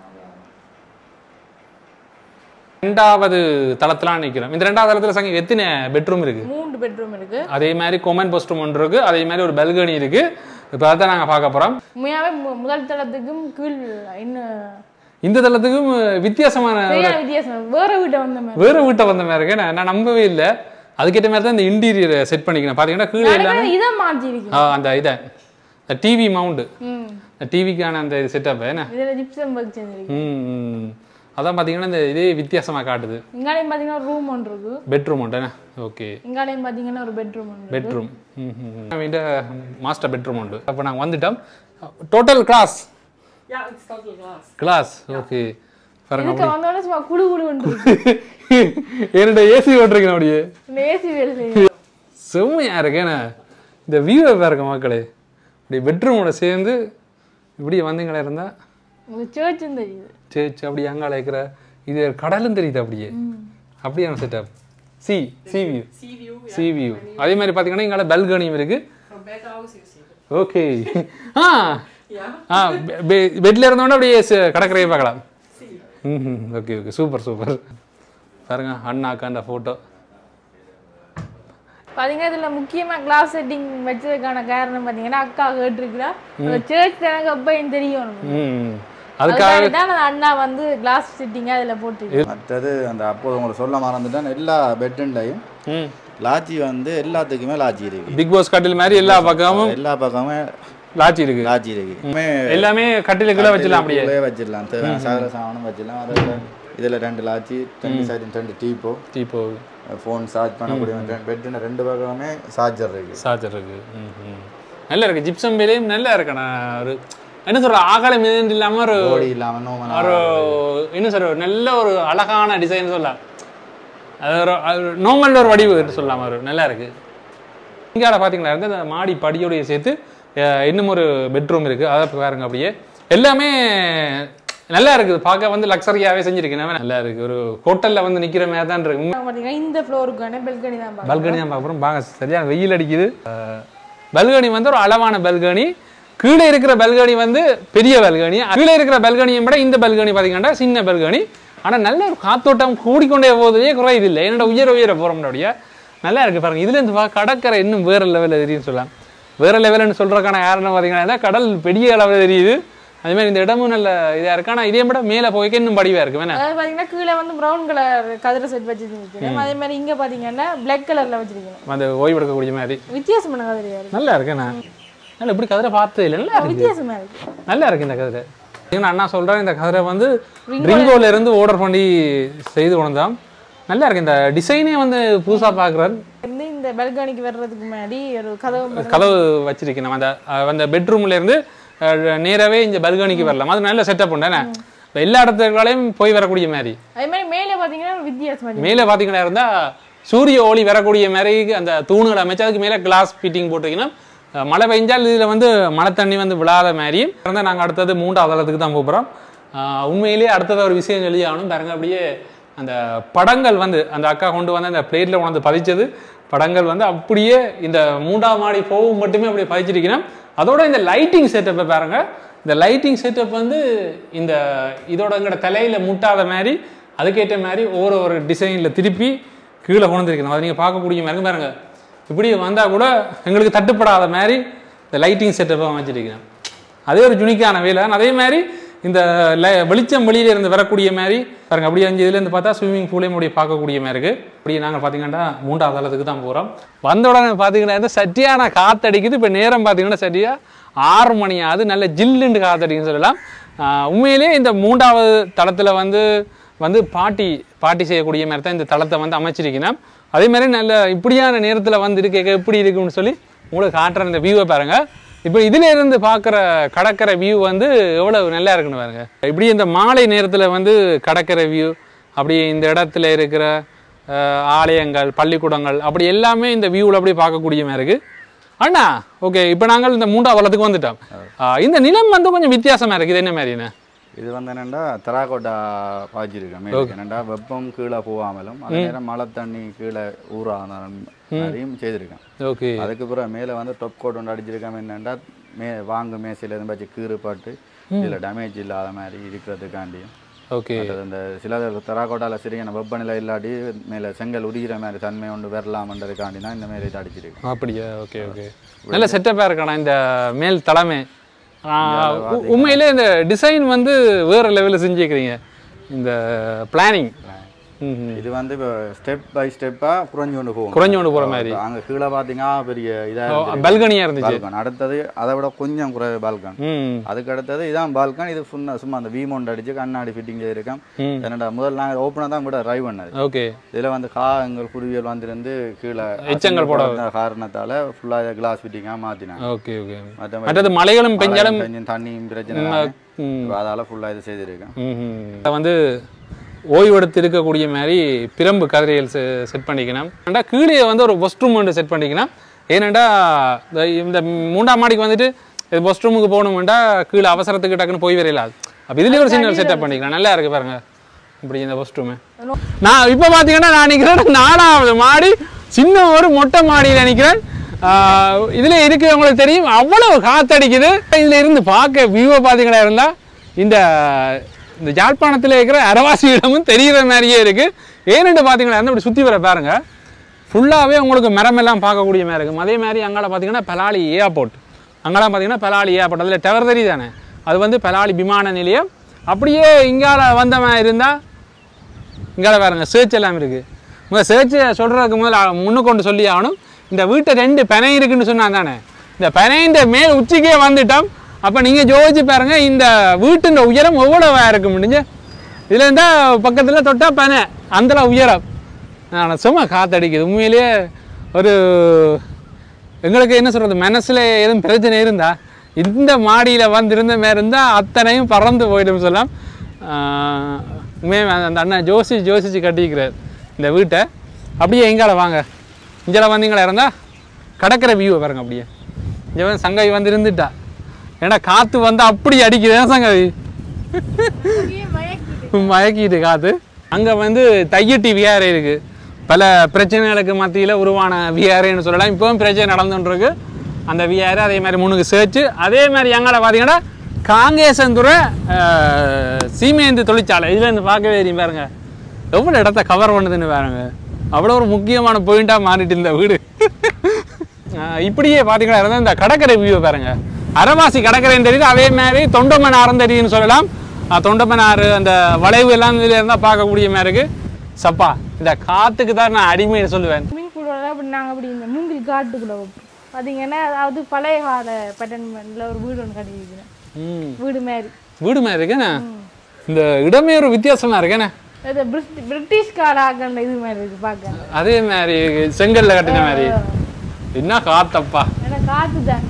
ரெண்டாவது தளத்துலாம் நிற்கிறோம் இந்த ரெண்டாவது தளத்துல சங்க எத்தனை பெட்ரூம் இருக்கு
மூன்று பெட்ரூம் இருக்கு
அதே மாதிரி கொமன் போஸ்ட்ரூம் ஒன்று இருக்கு அதே மாதிரி ஒரு பெல்கனி இருக்கு இப்போ அதான் நாங்கள் பார்க்க போறோம்
உண்மையாவே மு- முதல் தளத்துக்கும் கீழ் இன்னும்
இந்த தளத்துக்கும் வித்தியாசமான
சரியான வித்தியாசம் வேற வீட்டை வந்த மாதிரி
வேற வீட்டை வந்த மாதிரி இருக்கு நான் நான் நம்பவே இல்லை அதுக்கேற்ற மாதிரி தான் இந்த இன்டீரியர் செட் பண்ணிக்கிறேன் பார்த்தீங்கன்னா கீழே எல்லாமே
நான் இதை மாற்றி இருக்கேன்
ஆ, அந்த இதை இந்த டிவி மவுண்டு
ம்
இந்த டிவிக்கான அந்த செட்டப் என்ன
இதில் ஜிப்சம் ஒர்க் செஞ்சிருக்கு
ம் ம். அதான் பார்த்தீங்கன்னா இந்த இதே வித்தியாசமாக காட்டுது
இங்காலையும் பார்த்தீங்கன்னா ஒரு ரூம் ஒன்று இருக்கு
பெட்ரூம் உண்டு என்ன ஓகே
இங்காலையும் பார்த்தீங்கன்னா ஒரு பெட்ரூம் ஒன்று
பெட்ரூம் ம் இந்த மாஸ்டர் பெட்ரூம் உண்டு அப்போ நாங்கள் வந்துட்டோம் total glass
Ja, het staat hier naast.
Glass okay பாருங்க
இதுக்கு வந்தோடனே சும்மா குழு குழு இருக்கு
என்னோட ஏசி ஓட்டுறீங்க அப்படியே
இந்த ஏசி வேலை செய்யும்
செம்மையாக இருக்கு என்ன இந்த வியூவை பாருங்க மக்களே இப்படி பெட்ரூமோட சேர்ந்து இப்படி வந்தீங்களா இருந்தால்
உங்களுக்கு சேர்ச்சும் தெரியுது
சேர்ச் அப்படி அங்கால இருக்கிற இது கடலும் தெரியுது அப்படியே அப்படியான setup sea sea view
Sea view, ja.
Sea view அதே மாதிரி பார்த்தீங்கன்னா இங்கால பெல்கனியும் இருக்கு
Van beide houses is hier.
Okay ஆ
Ja,
ஆ பெட்ல இருந்தோட அப்படியே ச- கடற்கரையை பார்க்கலாம்
zie.
ம் ஓகே ஓகே சூப்பர் சூப்பர் பாருங்க அண்ணாக்கா அந்த ஃபோட்டோ
பாத்தீங்கன்னா இதுல முக்கியமா கிளாஸ் செட்டிங் வச்சதுக்கான காரணம் பாத்தீங்கன்னா அக்கா கேட்டிருக்கிறா அந்த சேர்ச் எனக்கு அப்பயும் தெரியும்
ம் அதுக்காக
அதுக்காக தான் அந்த அண்ணா வந்து கிளாஸ் செட்டிங்கா அதுல போட்டு
மற்றது அந்த அப்போது உங்களுக்கு சொல்ல மறந்துட்டேன் எல்லா பெட்ரூம்லையும்
ம்
லாட்ஜி வந்து எல்லாத்துக்குமே லாட்ஜி இருக்கு
பிக் பாஸ் கட்டில் மாதிரி எல்லா பக்கமும்
எல்லா பக்கமும்
லாட்சி இருக்கு
லாட்சி இருக்கு
எல்லாமே கட்டிலுக்குள்ள வச்சிடலாம் அப்படியே
உள்ளே வச்சிடலாம் தேவையான சகல சாமானும் வச்சிடலாம் அதில் இதில் ரெண்டு லாட்சி ரெண்டு சைடு ரெண்டு டீப்போ
இப்போ
ஃபோன் சார்ஜ் பண்ணக்கூடிய ரெண்டு பெட்டின ரெண்டு பக்கமே சார்ஜர் இருக்கு
சார்ஜர் இருக்கு ம், ம். நல்லா இருக்கு ஜிப்சம் வேலையும் நல்லா இருக்கு நான் ஒரு என்ன சொல்ற ஆகாலம் மிதந்து இல்லாம ஒரு
ஓடி இல்லாமல் நோமனா
ஒரு என்ன சொல்ற ஒரு நல்ல ஒரு அழகான டிசைன் சொல்லலாம் அது ஒரு நோமல் ஒரு வடிவு சொல்லலாம் ஒரு நல்லா இருக்கு இங்கால பார்த்தீங்களா இருந்து அந்த மாடி படியோடைய சேர்த்து அஹ், இன்னும் ஒரு பெட்ரூம் இருக்கு அதை பாருங்க அப்படியே எல்லாமே நல்லா இருக்குது பார்க்க வந்து லக்ஸரியாவே செஞ்சிருக்கு நல்லா இருக்கு ஒரு ஹோட்டல்ல வந்து நிக்கிற மாதிரி தான் இருக்கு
பார்த்தீங்கன்னா இந்த ஃப்ளோருக்கான பெல்கனி தான் பார்க்கணும்.
பல்கனி தான் பார்க்குறோம் பாங்க சரியான வெயில் அடிக்குது பல்கனி வந்து ஒரு அளவான பல்கனி கீழே இருக்கிற பல்கனி வந்து பெரிய பல்கனி கீழே இருக்கிற பல்கனியை விட இந்த பல்கனி பார்த்தீங்கன்னா சின்ன பல்கனி ஆனால் நல்ல ஒரு காத்தோட்டம் கூடிக்கொண்டே போவதே குறையுது இல்லை என்னோட உயர உயர போகிறோம்னுடைய நல்லா இருக்கு பாருங்க இதுல இருந்து பா கடற்கரை இன்னும் வேற லெவலில் தெரியும்னு சொல்லலாம் வேற லெவல்னு சொல்றதுக்கான காரணம் பார்த்தீங்கன்னா கடல் பெரிய அளவில் தெரியுது அதே மாதிரி இந்த இடமும் நல்ல இதாக இருக்கு ஆனால் இதே விட மேலே போய்க்க இன்னும் படிவாக இருக்கு வேணா
அதாவது பார்த்தீங்கன்னா கீழே வந்து ப்ரௌன் கலர் கதிரை செட் வச்சிருக்கீங்க அதே மாதிரி இங்கே பார்த்தீங்கன்னா பிளாக் கலரில் வச்சிருக்கீங்க
அந்த ஓய்வு எடுக்கக்கூடிய மாதிரி
வித்தியாசமான கதிரையா இருக்கு
நல்லா இருக்குண்ணா நல்லா இப்படி கதிரை பார்த்தது இல்லை நல்லா இருக்கு
வித்தியாசமா இருக்கு
நல்லா இருக்கு இந்த கதிரை ஏன்னா அண்ணா சொல்றேன் இந்த கதிரை வந்து ரிங்கோல இருந்து ஆர்டர் பண்ணி செய்து கொண்டாம் நல்லா இருக்கு இந்த டிசைனே வந்து புதுசா பார்க்குறாரு
வந்து இந்த பெல்கனிக்கு வர்றதுக்கு முன்னாடி ஒரு கதவு
கதவு வச்சிருக்கேன் நம்ம அந்த அஹ், அந்த பெட்ரூம்ல இருந்து அஹ், நேராவே இந்த பல்கனிக்கு வரலாம் அது நல்ல செட்டப் உண்டானே எல்லா இடத்துலையும் போய் வரக்கூடிய மாதிரி
அதே மாதிரி மேலே பார்த்தீங்கன்னா ஒரு வித்தியாசமா இருக்கு.
மேலே பார்த்தீங்கன்னா இருந்தா சூரிய ஒளி வரக்கூடிய மாதிரி அந்த தூணுகளை அமைச்சு அதுக்கு மேலே கிளாஸ் ஃபிட்டிங் போட்டிங்கன்னா அஹ், மழை பெஞ்சால் இதில் வந்து மழை தண்ணி வந்து விழாத மாதிரியும் இருந்தால் நாங்கள் அடுத்தது மூன்றாவது தளத்துக்கு தான் போகிறோம் உண்மையிலேயே அடுத்தது ஒரு விஷயம் சொல்லி ஆகணும் பாருங்க அப்படியே அந்த படங்கள் வந்து அந்த அக்கா கொண்டு வந்து அந்த பிளேட்டில் கொண்டு வந்து பதிச்சது படங்கள் வந்து அப்படியே இந்த மூன்றாவது மாடி போகும் மட்டுமே அப்படியே பதிச்சிருக்கணும் அதோட இந்த லைட்டிங் செட்டப்பை பாருங்க இந்த லைட்டிங் செட்டப் வந்து இந்த இதோட எங்கட தலையில முட்டாத மாதிரி அதுக்கேற்ற மாதிரி ஒவ்வொரு ஒரு டிசைனில் திருப்பி கீழே கொண்டு வந்திருக்கணும் அதை நீங்கள் பார்க்கக்கூடிய மாதிரி இருக்கு பாருங்க இப்படி வந்தால் கூட எங்களுக்கு தட்டுப்படாத மாதிரி இந்த லைட்டிங் செட்டப்பை அமைச்சிருக்கேன் அதே ஒரு யுனிக்கான வேலை அதே மாதிரி இந்த ல- வெளிச்சம் வெளியில இருந்து வரக்கூடிய மாதிரி பாருங்க அப்படியே அஞ்சு இதுலேருந்து பார்த்தா ஸ்விம்மிங் பூலையும் அப்படியே பார்க்கக்கூடிய மாதிரி இருக்கு அப்படியே நாங்கள் பார்த்தீங்கன்னா மூன்றாவது தளத்துக்கு தான் போகிறோம் வந்த உடனே பார்த்தீங்கன்னா இந்த சட்டியான காத்தடிக்குது இப்போ நேரம் பார்த்தீங்கன்னா சரியா ஆறு மணி ஆகுது நல்ல ஜில்லுண்டு காத்தடிக்குன்னு சொல்லலாம் ஆஹ் உண்மையிலேயே இந்த மூன்றாவது தளத்தில் வந்து வந்து பாட்டி பாட்டி செய்யக்கூடிய மாதிரி தான் இந்த தளத்தை வந்து அமைச்சிருக்கணும் அதே மாதிரி நல்ல இப்படியான நேரத்தில் வந்து இருக்க எப்படி இருக்குன்னு சொல்லி உங்களுக்கு காட்டுற இந்த வியூவை பாருங்க இப்போ இதுல இருந்து பார்க்குற கடற்கரை வியூ வந்து எவ்வளவு நல்லா இருக்குன்னு பாருங்க இப்படி இந்த மாலை நேரத்தில் வந்து கடற்கரை வியூ அப்படி இந்த இடத்துல இருக்கிற அஹ், ஆலயங்கள் பள்ளிக்கூடங்கள் அப்படி எல்லாமே இந்த வியூவில் அப்படியே பார்க்கக்கூடிய மாதிரி இருக்கு அண்ணா ஓகே இப்போ நாங்கள் இந்த மூன்றாவது வளத்துக்கு வந்துட்டோம் ஆஹ், இந்த நிலம் வந்து கொஞ்சம் வித்தியாசமா இருக்கு இது என்ன மாதிரிண்ணே
இது வந்து என்னென்னா தெராக்கோட்டா பாய்ச்சிருக்கேன் மேலுக்கு என்னென்னா வெப்பம் கீழே போகாமலும் அதே நேரம் மழை தண்ணி கீழே ஊறாத மாதிரியும் செய்திருக்கேன்
ஓகே
அதுக்கு பிறகு மேலே வந்து டொப் கோட் ஒன்று அடிச்சிருக்கேன் என்னென்னா மே வாங்கு மேசையில் இருந்து வச்சு கீறு பாட்டு இதில் டேமேஜ் இல்லாத மாதிரி இருக்கிறதுக்காண்டியும்
ஓகே
மற்றது இந்த சில தெராக்கோட்டாவில் சரியான வெப்பநிலை இல்லாட்டி மேலே செங்கல் உரிகிற மாதிரி தன்மை ஒன்று வரலாமன்றதுக்காண்டி தான் இந்த மாதிரி இது அடிச்சிருக்கு
அப்படியா ஓகே ஓகே நல்ல செட்டப்பாக இருக்கணும் இந்த மேல் தலைமை ஆஹ், உ- உண்மையிலே இந்த டிசைன் வந்து வேற லெவலில் செஞ்சுக்கிறீங்க இந்த பிளானிங்
இது வந்து இப்போ ஸ்டெப் பை ஸ்டெப்பாக குறைஞ்சு கொண்டு போகும்
குறைஞ்சு கொண்டு போற மாதிரி.
அங்கே கீழே பார்த்தீங்கன்னா பெரிய இதாக
பல்கனியாக இருந்துச்சு
பால்கன் அடுத்தது அதை விட கொஞ்சம் குறை பால்கன்
ம்
அதுக்கு அடுத்தது இதான் பால்கன் இது சும்மா சும்மா அந்த வீமௌண்ட் அடிச்சு கண்ணாடி ஃபிட்டிங் செய்திருக்கேன்
ம்.
என்னடா முதல் நாங்கள் ஓப்பனாக தான் கூட ட்ரைவ் பண்ணது
ஓகே
இதில் வந்து கா எங்கள் குருவியல் வந்திருந்து கீழே
எச்சங்கள் போட
வந்த காரணத்தால் ஃபுல்லாக கிளாஸ் ஃபிட்டிங்காக மாற்றினாங்க
ஓகே ஓகே
மற்றபடி
மற்றது மலைகளும் பெஞ்சாலும்
கொஞ்சம் தண்ணியும் பிரச்சனை
ம்.
அதால் ஃபுல்லாக இது செய்திருக்கேன்
ம்ஹும். இதை வந்து ஓய்வெடுத்து இருக்கக்கூடிய மாதிரி பிரம்பு கதிரைகள் செட் பண்ணிக்கணும் ஏன்டா கீழே வந்து ஒரு ஒஸ்ட் ரூம் ஒன்று செட் பண்ணிக்கணும் ஏனெண்டா இந்த இந்த மூன்றாம் மாடிக்கு வந்துட்டு இது ஒஸ்ட் ரூமுக்கு போகணுமெண்டா கீழே அவசரத்துக்கு டக்குன்னு போய் வரையலாது அப்போ இதுலேயே ஒரு சின்ன செட்டப் பண்ணிக்கலாம் நல்லா இருக்கு பாருங்க இப்படி இந்த ஒஸ்ட் ரூமு நான் இப்போ பார்த்தீங்கன்னா நான் நிற்கிறேன் நாலாவது மாடி சின்ன ஒரு மொட்டை மாடியில் நிற்கிறேன் இதில் இருக்கு உங்களுக்கு தெரியும் அவ்வளவு காத்தடிக்குது இதில் இருந்து பார்க்க வியூவை பார்த்தீங்கன்னா இருந்தால் இந்த இந்த யாழ்ப்பாணத்தில் இருக்கிற அரவாசி இடமும் தெரிகிற மாதிரியே இருக்கு ஏன்னு பார்த்தீங்கன்னா இருந்து இப்படி சுற்றி வர பாருங்க ஃபுல்லாகவே உங்களுக்கு மரமெல்லாம் பார்க்கக்கூடிய மாதிரி இருக்கும் அதே மாதிரி அங்கால பார்த்தீங்கன்னா பலாலி ஏர்போர்ட் அங்கெல்லாம் பார்த்தீங்கன்னா பலாலி ஏர்போர்ட் அதில் டவர் தெரியுதானே அது வந்து பலாலி விமான நிலையம் அப்படியே இங்கால வந்த மாதிரி இருந்தால் இங்கால பாருங்க சர்ச் எல்லாம் இருக்கு முதல் சர்ச் சொல்றதுக்கு முதல்ல முன்னுக்கு கொண்டு சொல்லி ஆகணும் இந்த வீட்டை ரெண்டு பெனை இருக்குன்னு சொன்னா தானே இந்த பனையின் மேல் உச்சிக்கே வந்துட்டோம் அப்போ நீங்கள் ஜோதிச்சு பாருங்க இந்த வீட்டின் உயரம் எவ்வளோவா இருக்கு முடிஞ்சு இதில் இருந்தால் பக்கத்தில் தொட்டா பனை அந்த உயரம் ஆனால் சும்மா காத்தடிக்குது உண்மையிலேயே ஒரு எங்களுக்கு என்ன சொல்கிறது மனசில் எதுவும் பிரச்சனை இருந்தா இந்த மாடியில் வந்திருந்த மாதிரி இருந்தால் அத்தனையும் பறந்து போயிடும் சொல்லலாம் ஆஹ் உண்மையா அந்த அண்ணன் ஜோசி ஜோசிச்சு கட்டிக்கிறார் இந்த வீட்டை அப்படியே எங்கால வாங்க இங்கே வந்தீங்களா இருந்தால் கடற்கரை வியூவை பாருங்க அப்படியே இங்கே வந்து சங்கவி வந்து இருந்துட்டா ஏன்னா காற்று வந்து அப்படி அடிக்குது ஏன் சங்கவி மயக்கிட்டு காத்து அங்கே வந்து தையட்டி விஆர்ஏ இருக்கு பல பிரச்சனைகளுக்கு மத்தியில் உருவான விஆர்ஏன்னு சொல்லலாம் இப்போவும் பிரச்சனை நடந்துட்டு இருக்கு அந்த விஆர் அதே மாதிரி முன்னுக்கு சேர்த்து அதே மாதிரி எங்களை பார்த்தீங்கன்னா காங்கேசந்துறை அஹ், சீமேந்து தொழிற்சாலை இதுல இருந்து பார்க்கவே தெரியும் பாருங்க எவ்வளோ இடத்த கவர் பண்ணுதுன்னு பாருங்க அவ்வளோ ஒரு முக்கியமான பாயிண்டாக மாறிட்டு இந்த வீடு அஹ், இப்படியே பார்த்தீங்கன்னா இருந்தா இந்த கடற்கரை வியூ பாருங்க அரவாசி கடற்கரைன்னு தெரியுது அதே மாதிரி தொண்டமன் ஆரம் தெரியுதுன்னு சொல்லலாம் அஹ், தொண்டமன் ஆறு அந்த வளைவு எல்லாம் இதில் இருந்தால் பார்க்கக்கூடிய மாதிரி இருக்கு சப்பா இந்த காத்துக்கு தான் நான் அடிமைன்னு சொல்லுவேன்
ஸ்விம்மிங் பூலோட அப்படி நாங்கள் அப்படி இந்த மூங்கில் காட்டுக்குள்ள வைப்போம் பார்த்தீங்கன்னா அதாவது பழைய கால பேட்டர்ன்ல ஒரு வீடு ஒன்று கட்டியிருக்கிறேன்
ம்
வீடு மாதிரி
வீடு மாதிரி இருக்கேண்ணே இந்த இடமே ஒரு வித்தியாசமா இருக்கேண்ணே
அது பிரிட்- பிரிட்டிஷ் காலாக்கண்ட இது மாதிரி இருக்கு பார்க்க
அதே மாதிரி செங்கல்ல கட்டின மாதிரி என்ன காத்தப்பா
ஏன்னா காற்று தான்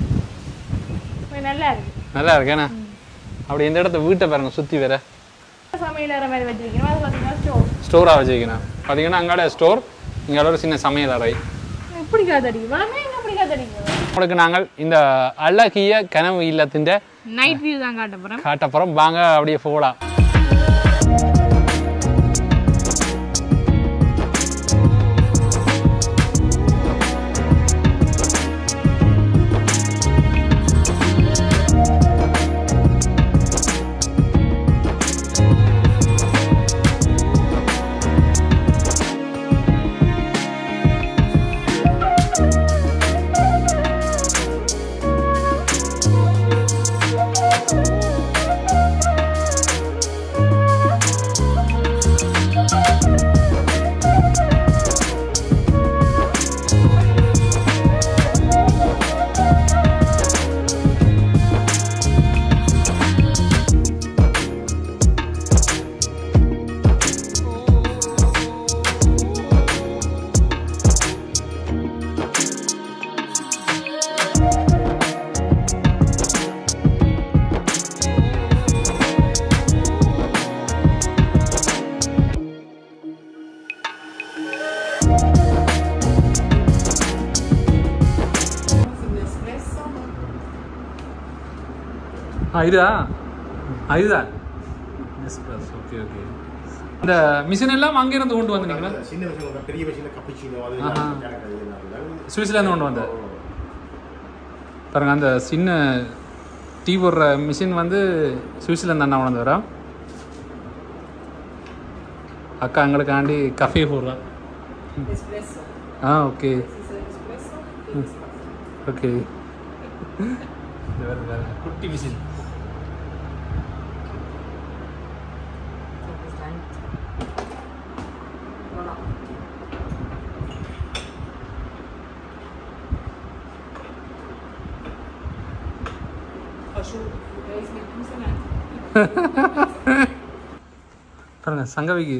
நல்லா இருக்கு
நல்லா இருக்கேண்ணே அப்படி இந்த இடத்த வீட்டை பாருங்க சுற்றி வேற
சமையல் அறை மாதிரி வச்சிருக்கணும் அது பார்த்தீங்கன்னா ஸ்டோவ்
ஸ்டோராக வச்சுக்கணும் பார்த்தீங்கன்னா அங்காட ஸ்டோர் இங்கே ஒரு சின்ன சமையல் அறை
இப்படி காத்தடிக்கும் வளமே எங்க இப்படி காத்தடிக்கும்
உங்களுக்கு நாங்கள் இந்த அழகிய கனவு இல்லத்தின்
நைட் வியூ தான் காட்ட போகிறேன்
காட்டப்புறம் வாங்க அப்படியே போகலாம் ஆ இதா ஆ இதுதான் ஓகே ஓகே இந்த மிஷின் எல்லாம் அங்கிருந்து கொண்டு வந்தீங்களா
சின்ன விஷயம் பெரிய விஷயம் கப்பிச்சினோ அது
ஆஹா.
எனக்கு அது என்ன
சுவிஸ்லேருந்து கொண்டு வந்த பாருங்க அந்த சின்ன டீ போடுற மிஷின் வந்து சுவிஸ்லேருந்து அண்ணா கொண்டு வரா அக்கா எங்களுக்காண்டி கஃபே போடுறா
Espresso.
ஆ okay
This is an espresso. This is coffee.
Okay குட்டி machine
So this time. Voilà. Kannst du eins mit rausnehmen?
பாருங்க சங்கவிக்கு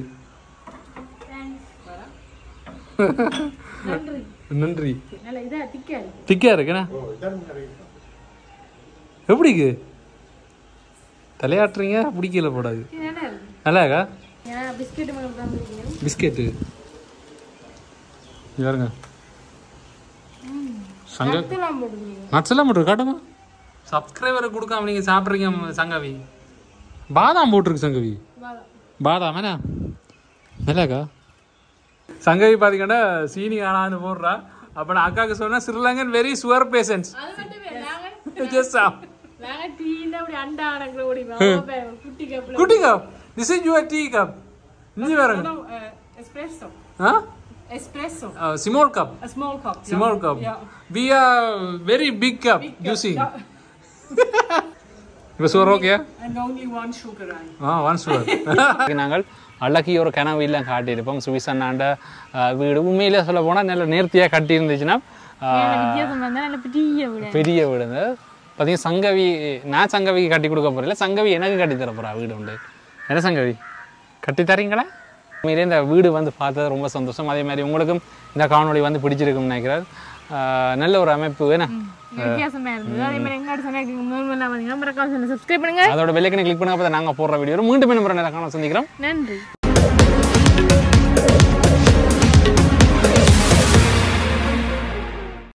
நன்றி
நன்றி
நல்ல இதா திக்கா இருக்கு
திக்கா இருக்குண்ணா எப்படிக்கு தலையாட்டுறீங்க பிடிக்கல போடாது
இது நல்லா இருக்கு
நல்லாக்கா
ஏன்னா பிஸ்கெட் மட்டும் தான் இருக்கீங்க
பிஸ்கெட்டு இது பாருங்க சங்க
இதெல்லாம் போட்டுருக்கீங்க
நட்ஸ் எல்லாம் போட்டுருக்கு காட்டுங்க சப்ஸ்கிரைபரை கொடுக்காம நீங்கள் சாப்பிட்றீங்க சங்கவி பாதாம் போட்டிருக்கு சங்கவி பாதாம் என்ன நல்லாக்கா சங்கவி பார்த்தீங்கன்னா சீனி ஆனான்னு போடுறா அப்போ நான் அக்காவுக்கு சொன்னேன் ஸ்ரீலங்கன் வெரி சுவர் பேஷன்ஸ்
அது மட்டுமே நாங்க
ஜஸ்ட்
நாங்க டீ அப்படி அண்டா அடக்குற ஓடி குட்டி கப்ல
குட்டி cup this is your tea cup இஞ்சி பாருங்க
No, uh, espresso.
ஆ
Espresso.
Small cup
A small cup. yeah.
small cup.
Yeah.
We are very big cup using.
Yeah.
இப்போ sugar okay
And only one sugar I.
ஆ one sugar நாங்கள் அழகிய ஒரு கனவு இல்லை காட்டியிருப்போம் சுவிஸ் அண்ணாண்ட அஹ், வீடு உண்மையிலே சொல்ல போனால் நல்ல நேர்த்தியாக கட்டியிருந்துச்சுன்னா
ஏன்னா வித்தியாசம் வந்தா நல்ல பெரிய வீடு
பெரிய வீடுங்க பார்த்தீங்கன்னா சங்கவி நான் சங்கவிக்கு கட்டி கொடுக்க போகிறேன் சங்கவி எனக்கு கட்டி தர போகிறா வீடு உண்டு என்ன சங்கவி கட்டி தரீங்களா உண்மையிலே இந்த வீடு வந்து பார்த்தது ரொம்ப சந்தோஷம் அதே மாதிரி உங்களுக்கும் இந்த காணொளி வந்து பிடிச்சிருக்கும்னு நினைக்கிறேன் ஆஹ் நல்ல ஒரு அமைப்பு என்ன
வித்தியாசமா இருந்தது அதே மாதிரி எங்க சமைக்க மூணு பார்த்தீங்கன்னா மறக்காம சப்ஸ்கிரைப் பண்ணுங்க
அதோட வெள்ளைக்கனை கிளிக் பண்ண அப்போ நாங்கள் போடுற வீடியோ மீண்டும் என்ன முறை நேரம் காண சந்திக்கிறோம்
நன்றி